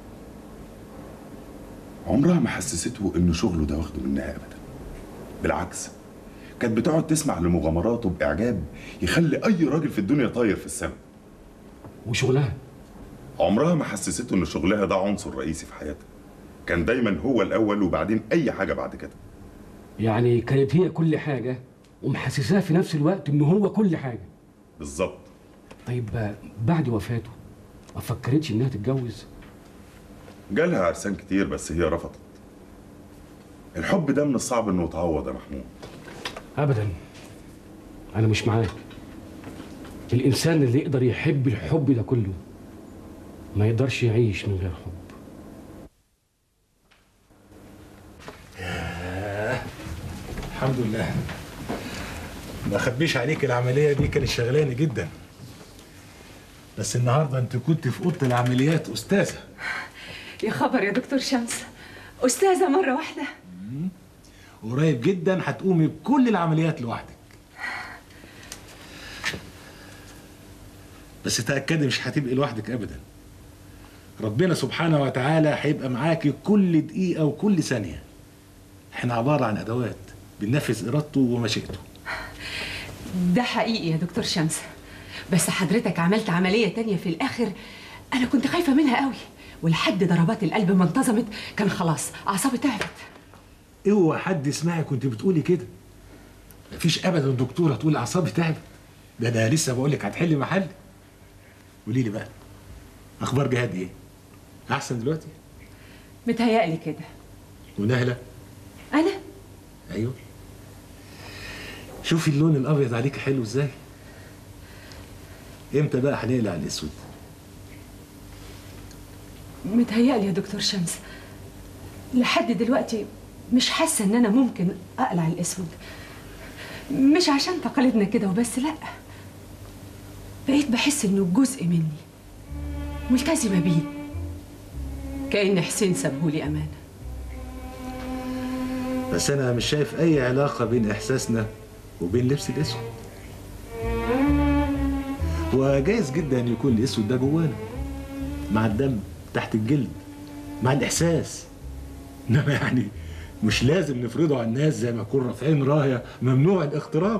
عمرها ما حسسته ان شغله ده واخده منها ابدا بالعكس كانت بتقعد تسمع لمغامراته باعجاب يخلي اي راجل في الدنيا طاير في السماء وشغلها عمرها ما حسسته ان شغلها ده عنصر رئيسي في حياتها كان دايما هو الاول وبعدين اي حاجه بعد كده يعني كانت هي كل حاجه ومحسساه في نفس الوقت ان هو كل حاجه بالظبط طيب آه، بعد وفاته ما فكرتش انها تتجوز جالها عرسان كتير بس هي رفضت الحب ده من الصعب انه يتعوض يا محمود ابدا انا مش معاك الانسان اللي يقدر يحب الحب ده كله ما يقدرش يعيش من غير حب الحمد لله ما اخبيش عليك العمليه دي كانت شغلاني جدا بس النهارده انت كنت في اوضه العمليات استاذه يا خبر يا دكتور شمس أستاذة مرة واحدة قريب جدا هتقومي بكل العمليات لوحدك بس تأكدي مش هتبقي لوحدك أبدا ربنا سبحانه وتعالى هيبقى معاكي كل دقيقة وكل ثانية احنا عبارة عن أدوات بننفذ إرادته ومشيئته ده حقيقي يا دكتور شمس بس حضرتك عملت عملية تانية في الآخر أنا كنت خايفة منها قوي ولحد ضربات القلب ما انتظمت كان خلاص أعصابي تعبت اوعى حد يسمعك كنت بتقولي كده مفيش ابدا دكتوره تقول اعصابي تعبت ده انا لسه بقول لك هتحل محل قولي لي بقى اخبار جهاد ايه احسن دلوقتي متهيألي كده ونهله أنا ايوه شوفي اللون الابيض عليك حلو ازاي امتى بقى هنقلع الاسود متهيألي يا دكتور شمس لحد دلوقتي مش حاسة إن أنا ممكن أقلع الأسود مش عشان تقاليدنا كده وبس لأ بقيت بحس إنه جزء مني ملتزمة بيه كأن حسين سابهولي أمانة بس انا مش شايف اي علاقه بين احساسنا وبين لبس الاسود وجايز جدا يكون الاسود ده جوانا مع الدم تحت الجلد مع الاحساس انما يعني مش لازم نفرضه على الناس زي ما يكون رافعين رايه ممنوع الاقتراب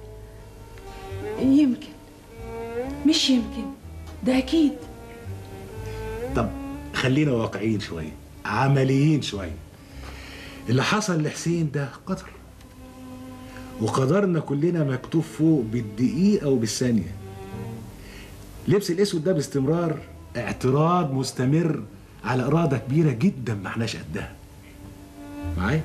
يمكن مش يمكن ده أكيد طب خلينا واقعيين شويه عمليين شويه اللي حصل لحسين ده قدر وقدرنا كلنا مكتوب فوق بالدقيقة وبالثانية لبس الأسود ده باستمرار اعتراض مستمر على إرادة كبيرة جدا ما احناش قدها معايا؟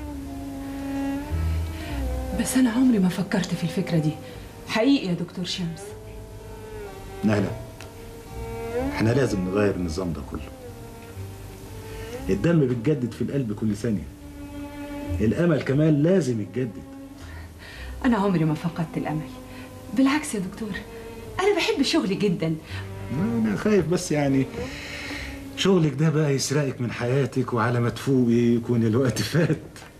بس أنا عمري ما فكرت في الفكرة دي حقيقي يا دكتور شمس لا لا احنا لازم نغير النظام ده كله الدم بيتجدد في القلب كل ثانية الأمل كمان لازم يتجدد أنا عمري ما فقدت الأمل بالعكس يا دكتور أنا بحب شغلي جدا ما أنا خايف بس يعني شغلك ده بقى يسرقك من حياتك وعلى ما تفوقي يكون الوقت فات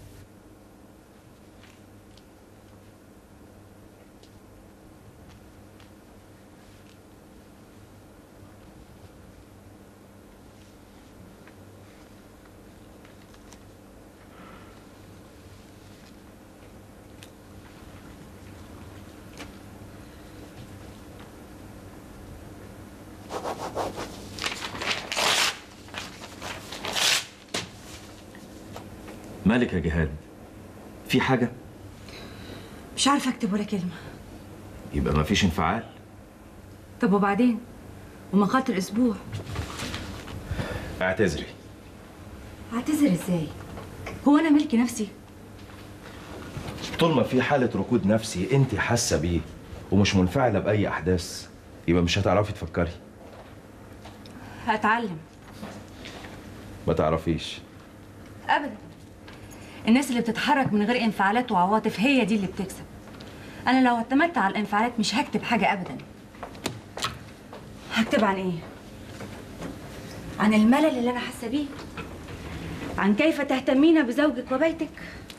مالك يا جهاد في حاجة مش عارفه اكتب ولا كلمه يبقى ما فيش انفعال طب وبعدين ومقالة الاسبوع اعتذري اعتذر ازاي هو انا ملكي نفسي طول ما في حالة ركود نفسي انت حاسة بيه ومش منفعلة بأي أحداث يبقى مش هتعرفي تفكري هتعلم ما تعرفيش ابدا الناس اللي بتتحرك من غير انفعالات وعواطف هي دي اللي بتكسب انا لو اعتمدت على الانفعالات مش هكتب حاجه ابدا هكتب عن ايه عن الملل اللي انا حاسه بيه عن كيف تهتمين بزوجك وبيتك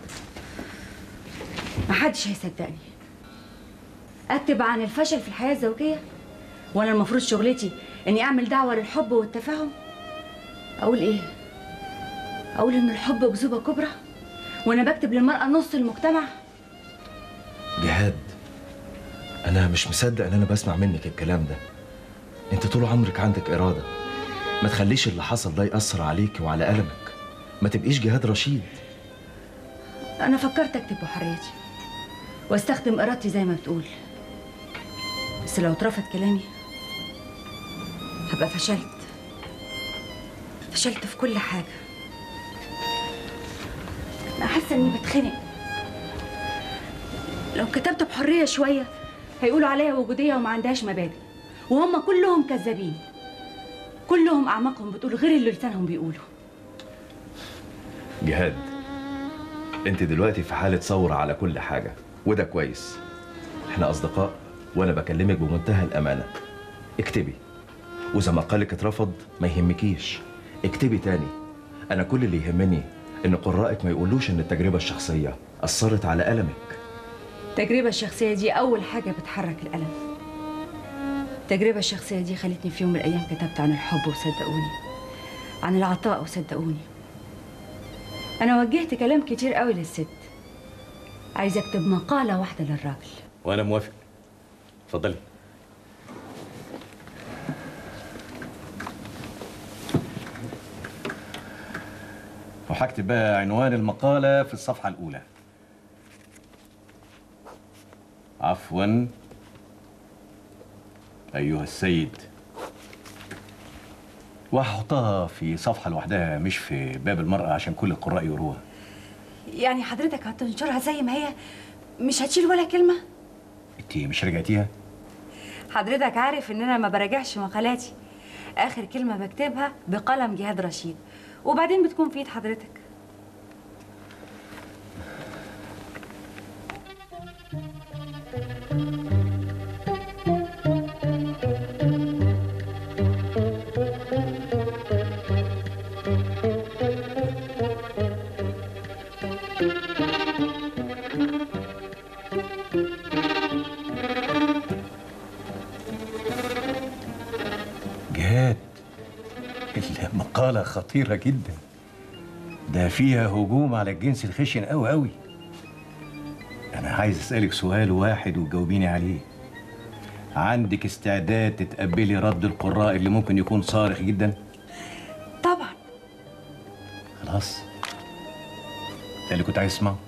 محدش هيصدقني اكتب عن الفشل في الحياه الزوجيه وانا المفروض شغلتي اني اعمل دعوه للحب والتفاهم اقول ايه اقول ان الحب اكذوبه كبرى وانا بكتب للمراه نص المجتمع جهاد أنا مش مصدق إن أنا بسمع منك الكلام ده أنت طول عمرك عندك إرادة ما تخليش اللي حصل ده يأثر عليك وعلى ألمك ما تبقيش جهاد رشيد انا فكرت اكتب بحريتي واستخدم ارادتي زي ما بتقول بس لو اترفض كلامي هبقى فشلت فشلت في كل حاجه انا حاسه اني بتخنق لو كتبت بحريه شويه هيقولوا عليا وجوديه وما عندهاش مبادئ وهم كلهم كذابين كلهم اعماقهم بتقول غير اللي لسانهم بيقولوا جهاد أنت دلوقتي في حالة ثورة على كل حاجة وده كويس إحنا أصدقاء وأنا بكلمك بمنتهى الأمانة اكتبي وإذا مقالك اترفض ما يهمكيش اكتبي تاني أنا كل اللي يهمني إن قرائك ما يقولوش إن التجربة الشخصية أثرت على ألمك التجربة الشخصية دي أول حاجة بتحرك الألم التجربة الشخصية دي خلتني في يوم من الأيام كتبت عن الحب وصدقوني عن العطاء وصدقوني أنا وجهت كلام كتير قوي للست عايزة أكتب مقالة واحدة للراجل وأنا موافق اتفضلي وهكتب بقى عنوان المقالة في الصفحة الأولى عفوا أيها السيد وهحطها في صفحة لوحدها مش في باب المرأة عشان كل القراء يقروها يعني حضرتك هتنشرها زي ما هي مش هتشيل ولا كلمة انت مش رجعتيها حضرتك عارف إن أنا ما براجعش مقالاتي آخر كلمة بكتبها بقلم جهاد رشيد وبعدين بتكون في إيد حضرتك المقالة خطيرة جدا ده فيها هجوم على الجنس الخشن قوي قوي أنا عايز أسألك سؤال واحد وتجاوبيني عليه عندك استعداد تتقبلي رد القراء اللي ممكن يكون صارخ جدا؟ طبعا خلاص ده اللي كنت عايز اسمعه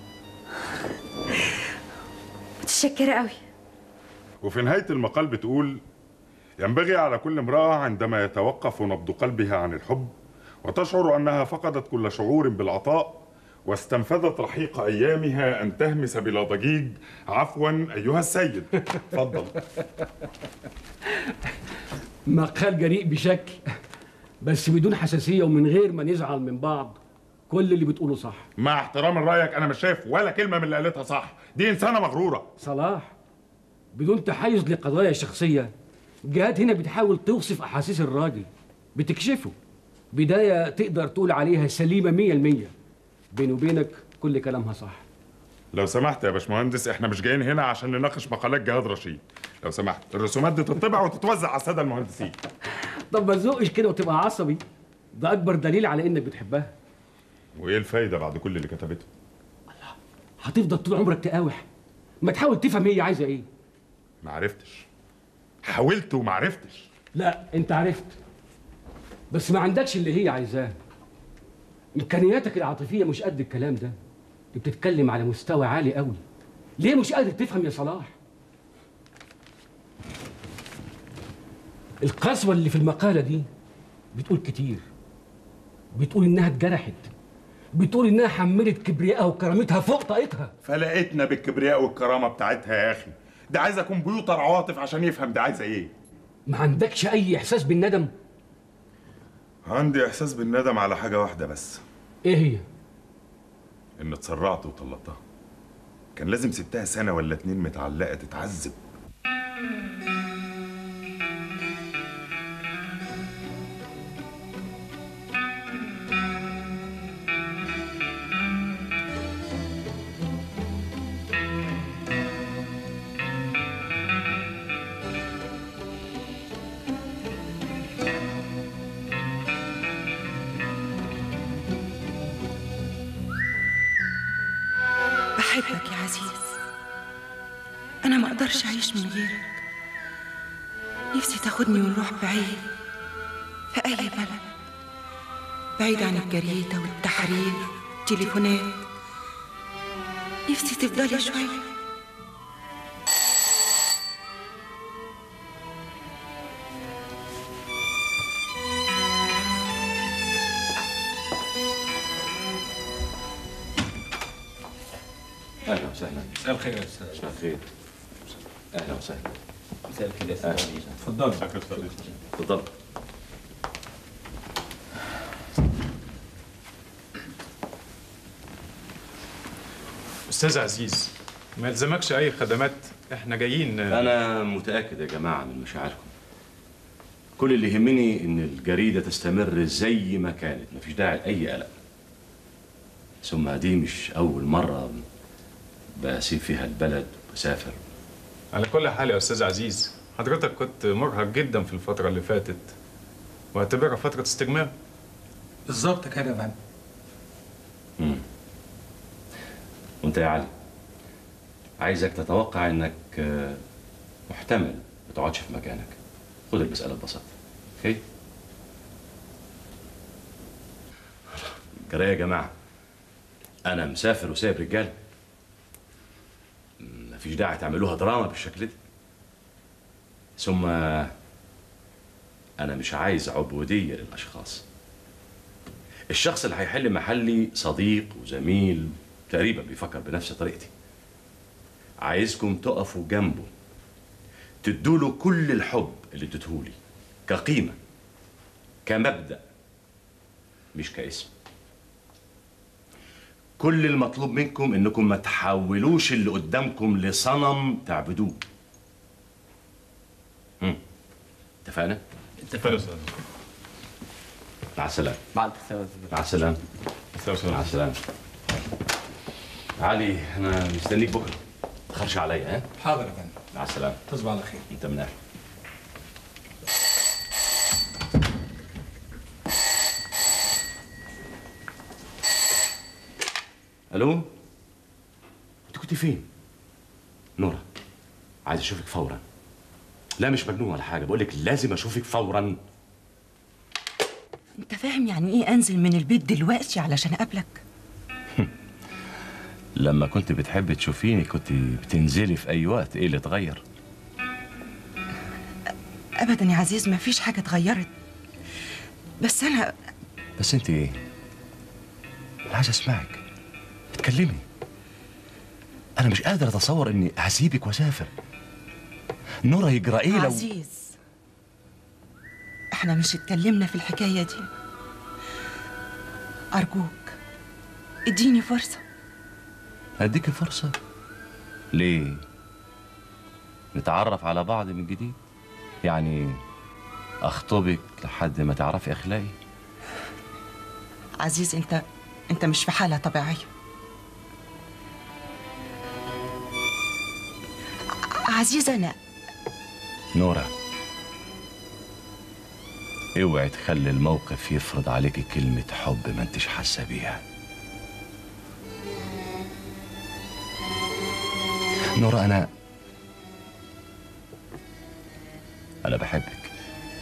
متشكرة قوي وفي نهاية المقال بتقول ينبغي على كل امرأة عندما يتوقف نبض قلبها عن الحب وتشعر أنها فقدت كل شعور بالعطاء واستنفذت رحيق أيامها أن تهمس بلا ضجيج عفوا أيها السيد تفضل مقال جريء بشكل بس بدون حساسية ومن غير ما نزعل من بعض كل اللي بتقوله صح مع احترام رأيك أنا مش شايف ولا كلمة من اللي قالتها صح دي إنسانة مغرورة صلاح بدون تحيز لقضايا شخصية جهات هنا بتحاول توصف أحاسيس الراجل بتكشفه بداية تقدر تقول عليها سليمة مية المية بيني وبينك كل كلامها صح لو سمحت يا باشمهندس احنا مش جايين هنا عشان نناقش مقالات جهاد رشيد لو سمحت الرسومات دي تطبع وتتوزع على الساده المهندسين طب ما تزقش كده وتبقى عصبي ده أكبر دليل على إنك بتحبها وايه الفايده بعد كل اللي كتبته هتفضل طول عمرك تقاوح ما تحاول تفهم هي عايزة إيه ما عرفتش حاولت وما عرفتش لا انت عرفت بس ما عندكش اللي هي عايزاه امكانياتك العاطفيه مش قد الكلام ده انت بتتكلم على مستوى عالي قوي ليه مش قادر تفهم يا صلاح القسوه اللي في المقاله دي بتقول كتير بتقول انها اتجرحت بتقول انها حملت كبريائها وكرامتها فوق طاقتها فلقيتنا بالكبرياء والكرامه بتاعتها يا اخي ده عايزه كمبيوتر عواطف عشان يفهم ده عايزه ايه ما عندكش اي احساس بالندم عندي احساس بالندم على حاجه واحده بس ايه هي ان اتسرعت وطلقتها كان لازم سبتها سنه ولا اتنين متعلقه تتعذب بحبك يا عزيز أنا ما أقدرش أعيش من غيرك نفسي تاخدني ونروح بعيد في أي بلد بعيد عن الجريدة والتحرير والتليفونات نفسي تفضلي شوية اهلا وسهلا مساء الخير يا استاذ مساء الخير اهلا وسهلا مساء الخير يا أهلا. استاذ اتفضل اتفضل استاذ عزيز ما يلزمكش اي خدمات احنا جايين انا متاكد يا جماعه من مشاعركم كل اللي يهمني ان الجريده تستمر زي ما كانت مفيش داعي لاي قلق ثم دي مش اول مره بسيب فيها البلد واسافر على كل حال يا استاذ عزيز حضرتك كنت مرهق جدا في الفتره اللي فاتت واعتبرها فتره استجمام بالظبط كده يا فندم مم. وانت يا علي عايزك تتوقع انك آه، محتمل ما تقعدش في مكانك خد المسألة ببساطة اوكي جرى يا جماعة أنا مسافر وسايب رجالة مفيش داعي تعملوها دراما بالشكل ده ثم أنا مش عايز عبودية للأشخاص الشخص اللي هيحل محلي صديق وزميل تقريبا بيفكر بنفس طريقتي عايزكم تقفوا جنبه تدوله كل الحب اللي اديتهولي كقيمة كمبدأ مش كاسم كل المطلوب منكم انكم ما تحولوش اللي قدامكم لصنم تعبدوه هم. اتفقنا؟ اتفقنا مع السلامة مع السلامة مع السلامة مع السلامة علي انا مستنيك بكره ما تخافش عليا ها حاضر يا فندم مع السلامة تصبح على خير انت من اهل الو انت كنت فين نورا عايز اشوفك فورا لا مش مجنون ولا حاجه بقول لك لازم اشوفك فورا انت فاهم يعني ايه انزل من البيت دلوقتي علشان اقابلك لما كنت بتحبي تشوفيني كنت بتنزلي في اي وقت ايه اللي اتغير ابدا يا عزيز مفيش حاجه اتغيرت بس انا بس انت ايه انا عايز اسمعك اتكلمي انا مش قادر اتصور اني هسيبك واسافر نورا يجرى ايه لو عزيز احنا مش اتكلمنا في الحكايه دي ارجوك اديني فرصه هديك فرصه ليه نتعرف على بعض من جديد يعني اخطبك لحد ما تعرفي اخلاقي عزيز انت انت مش في حاله طبيعيه عزيز انا نورا اوعي تخلي الموقف يفرض عليك كلمة حب ما انتش حاسة بيها نورا انا انا بحبك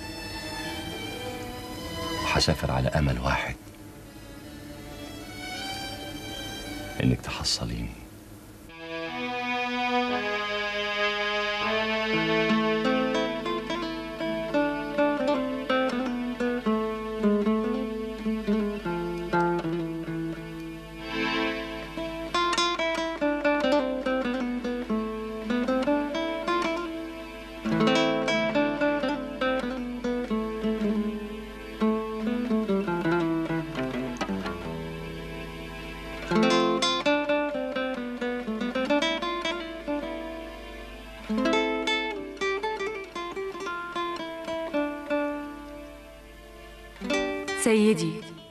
وحسافر على امل واحد انك تحصليني سيدي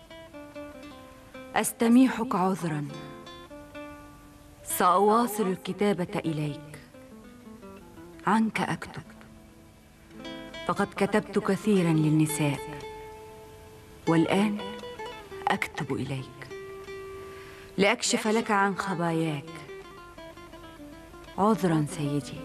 استميحك عذرا ساواصل الكتابه اليك عنك اكتب فقد كتبت كثيرا للنساء والان اكتب اليك لاكشف لك عن خباياك عذرا سيدي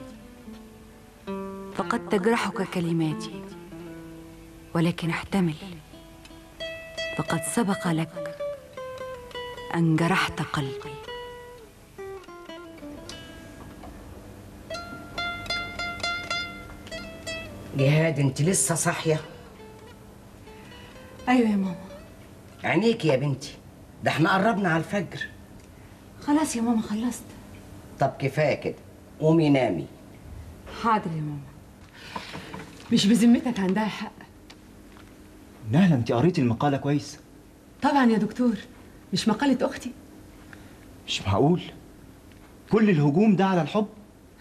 فقد تجرحك كلماتي ولكن احتمل فقد سبق لك ان جرحت قلبي جهاد انت لسه صاحيه ايوه يا ماما عينيك يا بنتي ده احنا قربنا على الفجر خلاص يا ماما خلصت طب كفايه كده قومي نامي حاضر يا ماما مش بذمتك عندها حق نهلة انت قريتي المقالة كويس طبعا يا دكتور مش مقالة أختي مش معقول كل الهجوم ده على الحب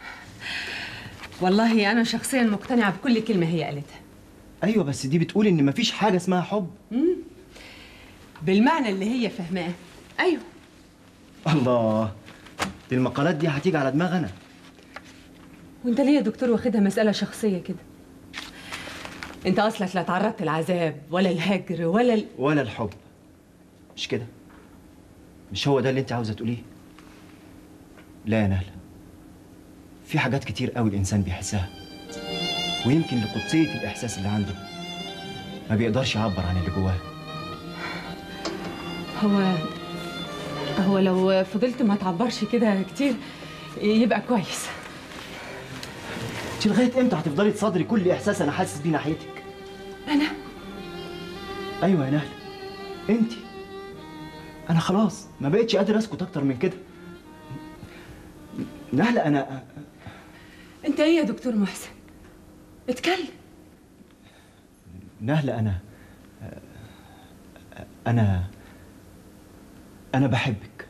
والله أنا شخصيا مقتنعة بكل كلمة هي قالتها ايوه بس دي بتقول ان مفيش حاجة اسمها حب مم. بالمعنى اللي هي فاهماه أيوه الله دي المقالات دي هتيجي على دماغ انا وأنت ليه يا دكتور واخدها مسألة شخصية كده أنت أصلك لا تعرضت العذاب ولا الهجر ولا ال... ولا الحب مش كده مش هو ده اللي انت عاوزة تقوليه لا يا نهلة في حاجات كتير قوي الانسان بيحسها ويمكن لقدسية الاحساس اللي عنده ما بيقدرش يعبر عن اللي جواه هو هو لو فضلت ما تعبرش كده كتير يبقى كويس انت لغاية امتى هتفضلي تصدري كل احساس انا حاسس بيه ناحيتك أنا ايوه يا نهلة انت انا خلاص ما بقتش قادر اسكت اكتر من كده نهلة انا أنت إيه يا دكتور محسن؟ اتكلم نهلة انا انا انا بحبك